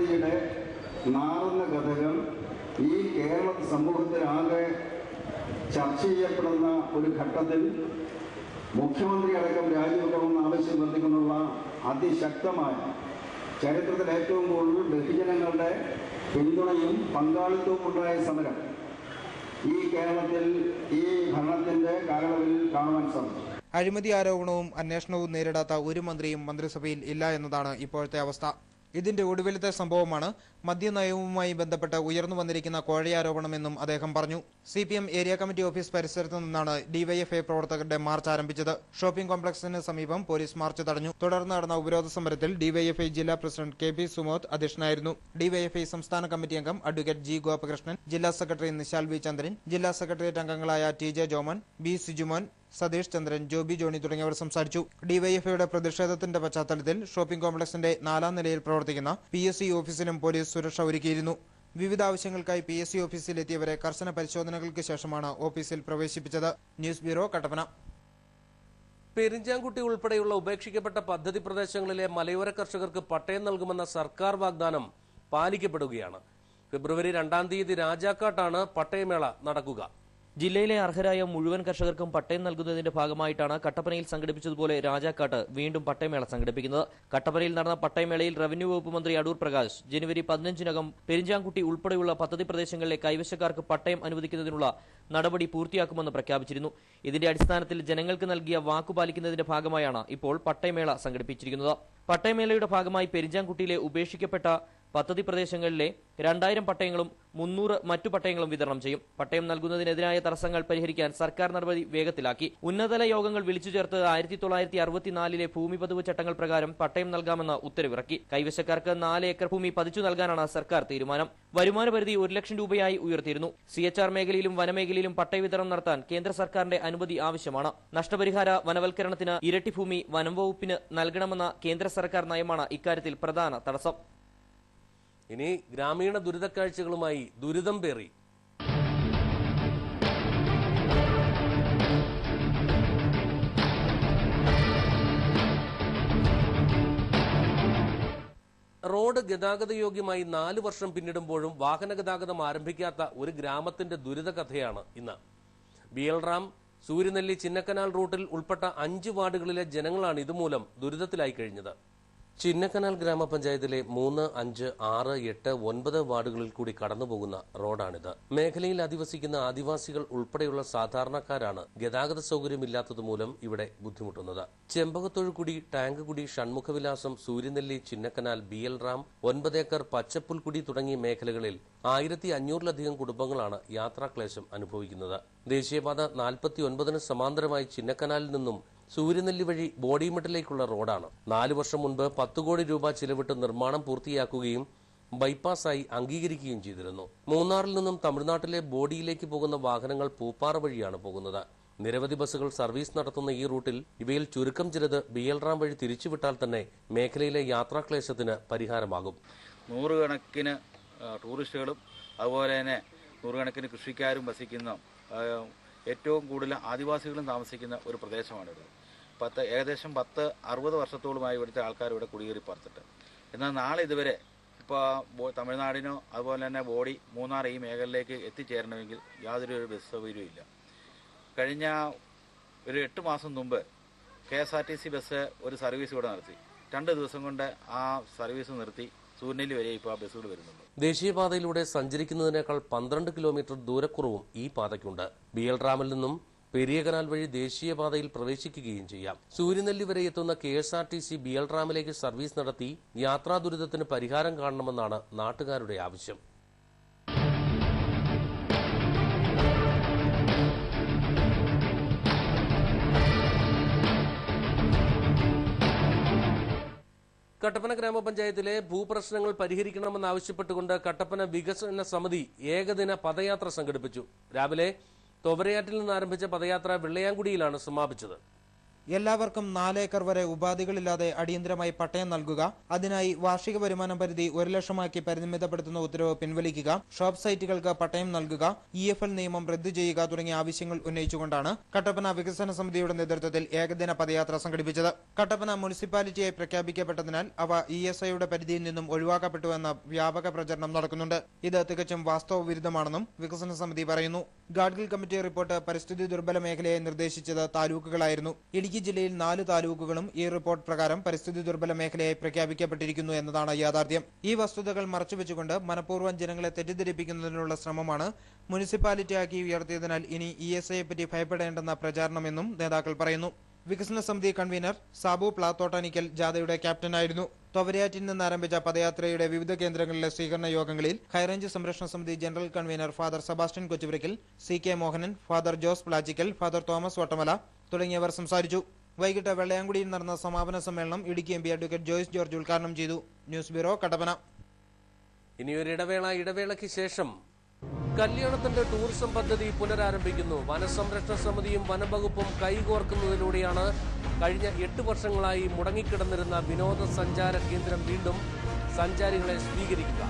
അഴിമതിയുടെ നാറുന്ന കഥകൾ ഈ കേരള സമൂഹത്തിലാകെ ചർച്ച ചെയ്യപ്പെടുന്ന ഒരു ഘട്ടത്തിൽ മുഖ്യമന്ത്രി അടക്കം രാജിവെക്കണമെന്ന ആവശ്യം വർദ്ധിക്കുന്നുള്ള അതിശക്തമായ ചരിത്രത്തിൽ ഏറ്റവും കൂടുതൽ ബഹുജനങ്ങളുടെ പിന്തുണയും പങ്കാളിത്തവും ഉണ്ടായ സമരം ഈ കേരളത്തിൽ ഈ ഭരണത്തിന്റെ കാലയളവിൽ കാണുവാൻ സാധിച്ചു അഴിമതി ആരോപണവും അന്വേഷണവും നേരിടാത്ത ഒരു മന്ത്രിയും മന്ത്രിസഭയിൽ ഇല്ല എന്നതാണ് ഇപ്പോഴത്തെ അവസ്ഥ ഇതിന്റെ ഒടുവിലത്തെ സംഭവമാണ് മദ്യനയവുമായി ബന്ധപ്പെട്ട് ഉയർന്നു വന്നിരിക്കുന്ന കോഴയാരോപണമെന്നും അദ്ദേഹം പറഞ്ഞു C P M area committee office പരിസരത്ത് നിന്നാണ് ഡിവൈഎഫ്ഐ പ്രവർത്തകരുടെ മാർച്ച് ആരംഭിച്ചത് ഷോപ്പിംഗ് കോംപ്ലക്സിന് സമീപം പോലീസ് മാർച്ച് തടഞ്ഞു തുടർന്ന് നടന്ന ഉപരോധ സമരത്തിൽ ഡിവൈഎഫ്ഐ ജില്ലാ പ്രസിഡന്റ് കെ പി സുമോദ് അധ്യക്ഷനായിരുന്നു ഡിവൈഎഫ്ഐ സംസ്ഥാന കമ്മിറ്റി അംഗം അഡ്വക്കേറ്റ് ജി ഗോപകൃഷ്ണൻ ജില്ലാ സെക്രട്ടറി നിശാൽ വി ചന്ദ്രൻ ജില്ലാ സെക്രട്ടേറിയറ്റ് അംഗങ്ങളായ T J Joman B Sijumon Satheesh Chandran Joby Johny തുടങ്ങിയവർ സംസാരിച്ചു ഡിവൈഎഫ്ഐയുടെ പ്രതിഷേധത്തിന്റെ പശ്ചാത്തലത്തിൽ ഷോപ്പിംഗ് കോംപ്ലക്സിന്റെ നാലാം നിലയിൽ പ്രവർത്തിക്കുന്ന പി എസ് സി ഓഫീസിലും പോലീസ് സുരക്ഷ ഒരുക്കിയിരുന്നു വിവിധ ആവശ്യങ്ങൾക്കായി പി എസ് സി ഓഫീസിലെത്തിയവരെ കർശന പരിശോധനകൾക്ക് ശേഷമാണ് ഓഫീസിൽ പ്രവേശിപ്പിച്ചത് ന്യൂസ് ബ്യൂറോ കട്ടപ്പന പെരിഞ്ചാംകുട്ടി ഉൾപ്പെടെയുള്ള ഉപേക്ഷിക്കപ്പെട്ട പദ്ധതി പ്രദേശങ്ങളിലെ മലയോര കർഷകർക്ക് പട്ടയം നൽകുമെന്ന സർക്കാർ വാഗ്ദാനം പാലിക്കപ്പെടുകയാണ് ഫെബ്രുവരി രണ്ടാം തീയതി രാജാക്കാട്ടാണ് പട്ടയമേള നടക്കുക ജില്ലയിലെ അർഹരായ മുഴുവൻ കർഷകർക്കും പട്ടയം നൽകുന്നതിന്റെ ഭാഗമായിട്ടാണ് കട്ടപ്പനയിൽ സംഘടിപ്പിച്ചതുപോലെ രാജാക്കാട്ട് വീണ്ടും പട്ടയമേള സംഘടിപ്പിക്കുന്നത് കട്ടപ്പനയിൽ നടന്ന പട്ടയമേളയിൽ റവന്യൂ വകുപ്പ് മന്ത്രി അടൂർ പ്രകാശ് ജനുവരി പതിനഞ്ചിനകം പെരിഞ്ചാംകുട്ടി ഉൾപ്പെടെയുള്ള പദ്ധതി പ്രദേശങ്ങളിലെ കൈവശക്കാർക്ക് പട്ടയം അനുവദിക്കുന്നതിനുള്ള നടപടി പൂർത്തിയാക്കുമെന്ന് പ്രഖ്യാപിച്ചിരുന്നു ഇതിന്റെ അടിസ്ഥാനത്തിൽ ജനങ്ങൾക്ക് നൽകിയ വാക്കു പാലിക്കുന്നതിന്റെ ഭാഗമായാണ് ഇപ്പോൾ പട്ടയമേള സംഘടിപ്പിച്ചിരിക്കുന്നത് പട്ടയമേളയുടെ ഭാഗമായി പെരിഞ്ചാംകുട്ടിയിലെ ഉപേക്ഷിക്കപ്പെട്ട പദ്ധതി പ്രദേശങ്ങളിലെ രണ്ടായിരം പട്ടയങ്ങളും മുന്നൂറ് മറ്റു പട്ടയങ്ങളും വിതരണം ചെയ്യും പട്ടയം നൽകുന്നതിനെതിരായ തടസ്സങ്ങൾ പരിഹരിക്കാൻ സർക്കാർ നടപടി വേഗത്തിലാക്കി ഉന്നതതല യോഗങ്ങൾ വിളിച്ചു ചേർത്ത് ആയിരത്തി തൊള്ളായിരത്തി അറുപത്തിനാലിലെ ഭൂമി പതിവ് ചട്ടങ്ങൾ പ്രകാരം പട്ടയം നൽകാമെന്ന് ഉത്തരവിറക്കി കൈവശക്കാർക്ക് നാല് ഏക്കർ ഭൂമി പതിച്ചു നൽകാനാണ് സർക്കാർ തീരുമാനം വരുമാന പരിധി ഒരു ലക്ഷം രൂപയായി ഉയർത്തിയിരുന്നു സി എച്ച് ആർ മേഖലയിലും വനമേഖലയിലും പട്ടയ വിതരണം നടത്താൻ കേന്ദ്ര സർക്കാരിന്റെ അനുമതി ആവശ്യമാണ് നഷ്ടപരിഹാര വനവൽക്കരണത്തിന് ഇരട്ടി ഭൂമി വനം വകുപ്പിന് നൽകണമെന്ന കേന്ദ്ര സർക്കാർ നയമാണ് ഇക്കാര്യത്തിൽ പ്രധാന തടസ്സം ഇനി ഗ്രാമീണ ദുരിതക്കാഴ്ചകളുമായി ദുരിതം പേറി റോഡ് ഗതാഗത യോഗ്യമായി നാല് വർഷം പിന്നിടുമ്പോഴും വാഹന ഗതാഗതം ആരംഭിക്കാത്ത ഒരു ഗ്രാമത്തിന്റെ ദുരിത കഥയാണ് ഇന്ന് ബി എൽ റാം സൂര്യനെല്ലി ചിന്നക്കനാൽ റൂട്ടിൽ ഉൾപ്പെട്ട അഞ്ച് വാർഡുകളിലെ ജനങ്ങളാണ് ഇതുമൂലം ദുരിതത്തിലായി കഴിഞ്ഞത് ചിന്നക്കനാൽ ഗ്രാമപഞ്ചായത്തിലെ മൂന്ന് അഞ്ച് ആറ് എട്ട് ഒൻപത് വാർഡുകളിൽ കൂടി കടന്നുപോകുന്ന റോഡാണിത് മേഖലയിൽ അധിവസിക്കുന്ന ആദിവാസികൾ ഉൾപ്പെടെയുള്ള സാധാരണക്കാരാണ് ഗതാഗത സൗകര്യമില്ലാത്തതുമൂലം ഇവിടെ ബുദ്ധിമുട്ടുന്നത് ചെമ്പകത്തൊഴുകുടി ടാങ്കുകുടി ഷൺമുഖവിലാസം സൂര്യനെല്ലി ചിന്നക്കനാൽ ബി എൽ റാം ഒൻപത് ഏക്കർ പച്ചപ്പുൽക്കുടി തുടങ്ങിയ മേഖലകളിൽ ആയിരത്തി അഞ്ഞൂറിലധികം കുടുംബങ്ങളാണ് യാത്രാക്ലേശം അനുഭവിക്കുന്നത് ദേശീയപാത നാൽപ്പത്തി ഒൻപതിന് സമാന്തരമായി ചിന്നക്കനാലിൽ നിന്നും സൂര്യനെല്ലി വഴി ബോഡിമെട്ടിലേക്കുള്ള റോഡാണ് നാലു വർഷം മുൻപ് പത്ത് കോടി രൂപ ചിലവിട്ട് നിർമ്മാണം പൂർത്തിയാക്കുകയും ബൈപ്പാസായി അംഗീകരിക്കുകയും ചെയ്തിരുന്നു മൂന്നാറിൽ നിന്നും തമിഴ്നാട്ടിലെ ബോഡിയിലേക്ക് പോകുന്ന വാഹനങ്ങൾ പൂപ്പാറ വഴിയാണ് പോകുന്നത് നിരവധി ബസ്സുകൾ സർവീസ് നടത്തുന്ന ഈ റൂട്ടിൽ ഇവയിൽ ചുരുക്കം ചിലത് ബി എൽ റാം വഴി തിരിച്ചുവിട്ടാൽ തന്നെ മേഖലയിലെ യാത്രാക്ലേശത്തിന് പരിഹാരമാകും നൂറുകണക്കിന് ആ, ടൂറിസ്റ്റുകളും അതുപോലെ തന്നെ നൂറുകണക്കിന് കൃഷിക്കാരും വസിക്കുന്ന ആ, ഏറ്റവും കൂടുതൽ ആദിവാസികളും താമസിക്കുന്ന ഒരു പ്രദേശമാണിത് പത്ത് ഏകദേശം പത്ത് അറുപത് വർഷത്തോളമായി ഇവിടുത്തെ ആൾക്കാർ ഇവിടെ കുടിയേറി പാർത്തിട്ട് എന്നാൽ നാളെ ഇതുവരെ ഇപ്പോൾ തമിഴ്നാടിനോ അതുപോലെ തന്നെ ബോഡി മൂന്നാർ ഈ മേഖലയിലേക്ക് എത്തിച്ചേരണമെങ്കിൽ യാതൊരു ഒരു ബസ് സൗകര്യവും ഇല്ല കഴിഞ്ഞ ഒരു എട്ട് മാസം മുമ്പ് K S R T C bus ഒരു സർവീസ് ഇവിടെ നടത്തി രണ്ട് ദിവസം കൊണ്ട് ആ സർവീസ് നിർത്തി സൂര്യനെല്ലി വരെ ഇപ്പോൾ ആ ബസ്സുകൾ വരുന്നുണ്ട് ദേശീയപാതയിലൂടെ സഞ്ചരിക്കുന്നതിനേക്കാൾ പന്ത്രണ്ട് കിലോമീറ്റർ ദൂരക്കുറവും ഈ പാതയ്ക്കുണ്ട് ബി എൽ റാമിൽ നിന്നും പെരിയ കനാൽ വഴി ദേശീയപാതയിൽ പ്രവേശിക്കുകയും ചെയ്യാം സൂര്യനെല്ലി വരെ എത്തുന്ന K S R T C B L റാമിലേക്ക് സർവീസ് നടത്തി യാത്രാ ദുരിതത്തിന് പരിഹാരം കാണണമെന്നാണ് നാട്ടുകാരുടെ ആവശ്യം കട്ടപ്പന ഗ്രാമപഞ്ചായത്തിലെ ഭൂപ്രശ്നങ്ങൾ പരിഹരിക്കണമെന്നാവശ്യപ്പെട്ടുകൊണ്ട് കട്ടപ്പന വികസന സമിതി ഏകദിന പദയാത്ര സംഘടിപ്പിച്ചു രാവിലെ തൊവരയാറ്റിൽ നിന്ന് ആരംഭിച്ച പദയാത്ര വെള്ളയാങ്കുടിയിലാണ് സമാപിച്ചത് എല്ലാവർക്കും നാലേക്കർ വരെ ഉപാധികളില്ലാതെ അടിയന്തരമായി പട്ടയം നൽകുക അതിനായി വാർഷിക വരുമാന പരിധി ഒരു ലക്ഷമാക്കി പരിമിതപ്പെടുത്തുന്ന ഉത്തരവ് പിൻവലിക്കുക ഷോപ്പ് സൈറ്റുകൾക്ക് പട്ടയം നൽകുക ഇ എഫ് എൽ നിയമം റദ്ദു ചെയ്യുക തുടങ്ങിയ ആവശ്യങ്ങൾ ഉന്നയിച്ചുകൊണ്ടാണ് കട്ടപ്പന വികസന സമിതിയുടെ നേതൃത്വത്തിൽ ഏകദിന പദയാത്ര സംഘടിപ്പിച്ചത് കട്ടപ്പന മുനിസിപ്പാലിറ്റിയായി പ്രഖ്യാപിക്കപ്പെട്ടതിനാൽ അവ ഇ എസ് ഐയുടെ പരിധിയിൽ നിന്നും ഒഴിവാക്കപ്പെട്ടുവെന്ന വ്യാപക പ്രചരണം നടക്കുന്നുണ്ട് ഇത് തികച്ചും വാസ്തവ വിരുദ്ധമാണെന്നും വികസന സമിതി പറയുന്നു ഗാഡ്ഗിൽ കമ്മിറ്റി റിപ്പോർട്ട് പരിസ്ഥിതി ദുർബല മേഖലയെ നിർദ്ദേശിച്ചത് താലൂക്കുകളായിരുന്നു ഇടുക്കി ജില്ലയിൽ നാല് താലൂക്കുകളും ഈ റിപ്പോർട്ട് പ്രകാരം പരിസ്ഥിതി ദുർബല മേഖലയായി പ്രഖ്യാപിക്കപ്പെട്ടിരിക്കുന്നു എന്നതാണ് യാഥാർത്ഥ്യം ഈ വസ്തുതകൾ മറച്ചുവെച്ചുകൊണ്ട് മനഃപൂർവ്വം ജനങ്ങളെ തെറ്റിദ്ധരിപ്പിക്കുന്നതിനുള്ള ശ്രമമാണ് മുനിസിപ്പാലിറ്റിയാക്കി ഉയർത്തിയതിനാൽ ഇനി ഇ എസ് ഐയെ പറ്റി ഭയപ്പെടേണ്ടെന്ന പ്രചാരണമെന്നും നേതാക്കൾ പറയുന്നു വികസന സമിതി കൺവീനർ സാബു പ്ലാത്തോട്ടാനിക്കൽ ജാഥയുടെ ക്യാപ്റ്റനായിരുന്നു തൊവരയാറ്റിൽ നിന്ന് ആരംഭിച്ച പദയാത്രയുടെ വിവിധ കേന്ദ്രങ്ങളിലെ സ്വീകരണ യോഗങ്ങളിൽ ഹൈറേഞ്ച് സംരക്ഷണ സമിതി general convener father Sebastian Kochupurackal C K Mohanan father Jose Plachikkal father Thomas Vattamala തുടങ്ങിയവർ സംസാരിച്ചു വൈകിട്ട് വെള്ളയാങ്കുടിയിൽ നടന്ന സമാപന സമ്മേളനം Idukki M P advocate Joyce George ഉദ്ഘാടനം ചെയ്തു ന്യൂസ് ബ്യൂറോ കട്ടപ്പന ഇനിയൊരു ഇടവേള ഇടവേളയ്ക്ക് ശേഷം കല്യാണത്തിന്റെ ടൂറിസം പദ്ധതി പുനരാരംഭിക്കുന്നു വനസംരക്ഷണ സമിതിയും വനംവകുപ്പും കൈകോർക്കുന്നതിലൂടെയാണ് കഴിഞ്ഞ എട്ട് വർഷങ്ങളായി മുടങ്ങിക്കിടന്നിരുന്ന വിനോദസഞ്ചാര കേന്ദ്രം വീണ്ടും സഞ്ചാരികളെ സ്വീകരിക്കുക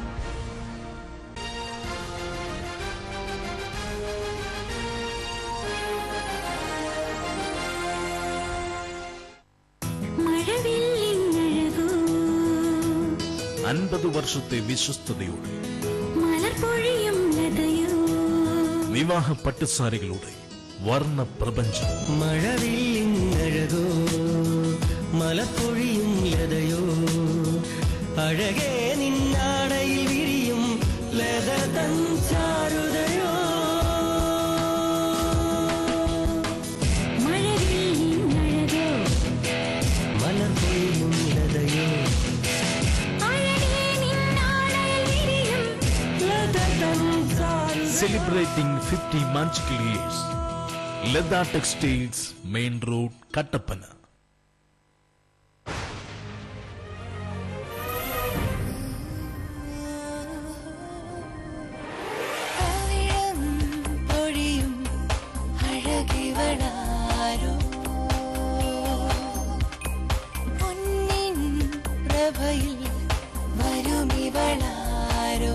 അൻപത് വർഷത്തെ വിശ്വസ്തയോടെ മലർപ്പൊഴിയും ലതയോ വിവാഹ പട്ടുസാരികളുടെ വർണ്ണ പ്രപഞ്ചം മഴവില്ലിങ്ങഴകോ മലപ്പൊഴിയും ലതയോ അഴകേ നിന്നാടയിൽ വിരിയും ലത തൻ ചാരുതയോ മഴവില്ലിങ്ങഴകോ മലപ്പൊഴിയും ലതയോ അഴകേ നിന്നാടയിൽ വിരിയും ലത തൻ ചാരുതയോ celebrating fifty magical years Latha textiles main road Kattappana പവിഴം പൊഴിയും അഴകിവളാരോ പൊന്നിൻ പ്രഭയിൽ വരുമിവളാരോ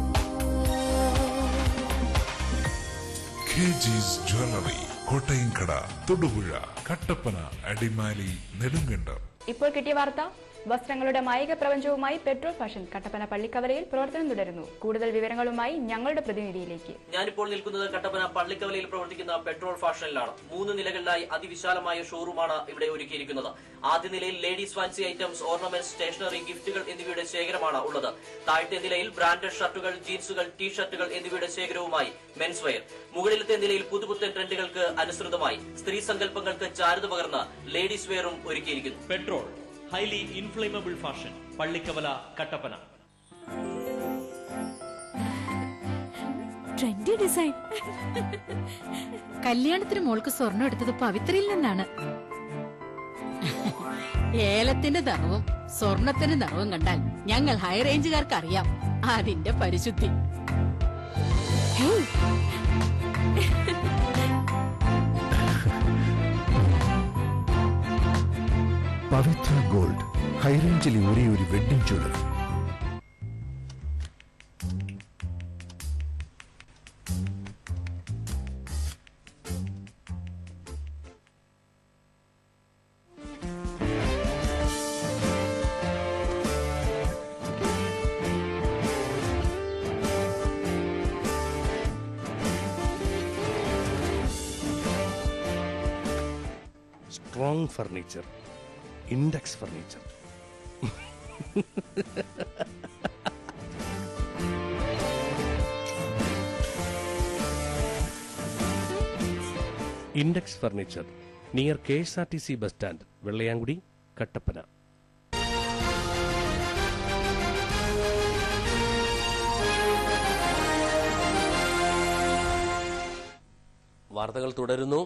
കെ ജീസ് ജ്വല്ലറി കോട്ടയംകട തൊടുപുഴ കട്ടപ്പന അടിമാലി നെടുങ്കണ്ടം ഇപ്പോൾ കിട്ടിയ വാർത്ത വസ്ത്രങ്ങളുടെ മായിക പ്രപഞ്ചവുമായി പെട്രോൾ ഫാഷൻ കട്ടപ്പന പള്ളിക്കവരയിൽ പ്രവർത്തനം തുടരുന്നു കൂടുതൽ വിവരങ്ങളുമായി ഞങ്ങളുടെ പ്രതിനിധിയിലേക്ക് ഞാനിപ്പോൾ നിൽക്കുന്നത് കട്ടപ്പന പള്ളിക്കവലയിൽ പ്രവർത്തിക്കുന്ന പെട്രോൾ ഫാഷനിലാണ് മൂന്ന് നിലകളിലായി അതിവിശാലമായ ഷോറൂമാണ് ഇവിടെ ഒരുക്കിയിരിക്കുന്നത് ആദ്യ നിലയിൽ ladies fancy items ornaments stationery ഗിഫ്റ്റുകൾ എന്നിവയുടെ ശേഖരമാണ് ഉള്ളത് താഴത്തെ നിലയിൽ ബ്രാൻഡഡ് ഷർട്ടുകൾ ജീൻസുകൾ ടീ ഷർട്ടുകൾ എന്നിവയുടെ ശേഖരവുമായി മെൻസ് വെയർ മുകളിലത്തെ നിലയിൽ പുതുപുത്തൻ ട്രെൻഡുകൾക്ക് അനുസൃതമായി സ്ത്രീ സങ്കല്പങ്ങൾക്ക് ചാരുത പകർന്ന് ലേഡീസ് വെയറും ഒരുക്കിയിരിക്കുന്നു petrol highly inflammable fashion Pallikkavala Kattappana trendy design കല്യാണത്തിന് മോൾക്ക് സ്വർണം എടുത്തത് പവിത്രയിൽ നിന്നാണ് ഏലത്തിന്റെ നിറവും സ്വർണത്തിന്റെ നിറവും കണ്ടാൽ ഞങ്ങൾ ഹൈ റേഞ്ചുകാർക്ക് അറിയാം അതിന്റെ പരിശുദ്ധി പവിത്ര ഗോൾഡ് ഹൈറേഞ്ചിലെ ഒരേ ഒരു wedding jewellery strong furniture index furniture index furniture near K S R T C bus stand Vellayamkudi Kattappana വാർത്തകൾ തുടരുന്നു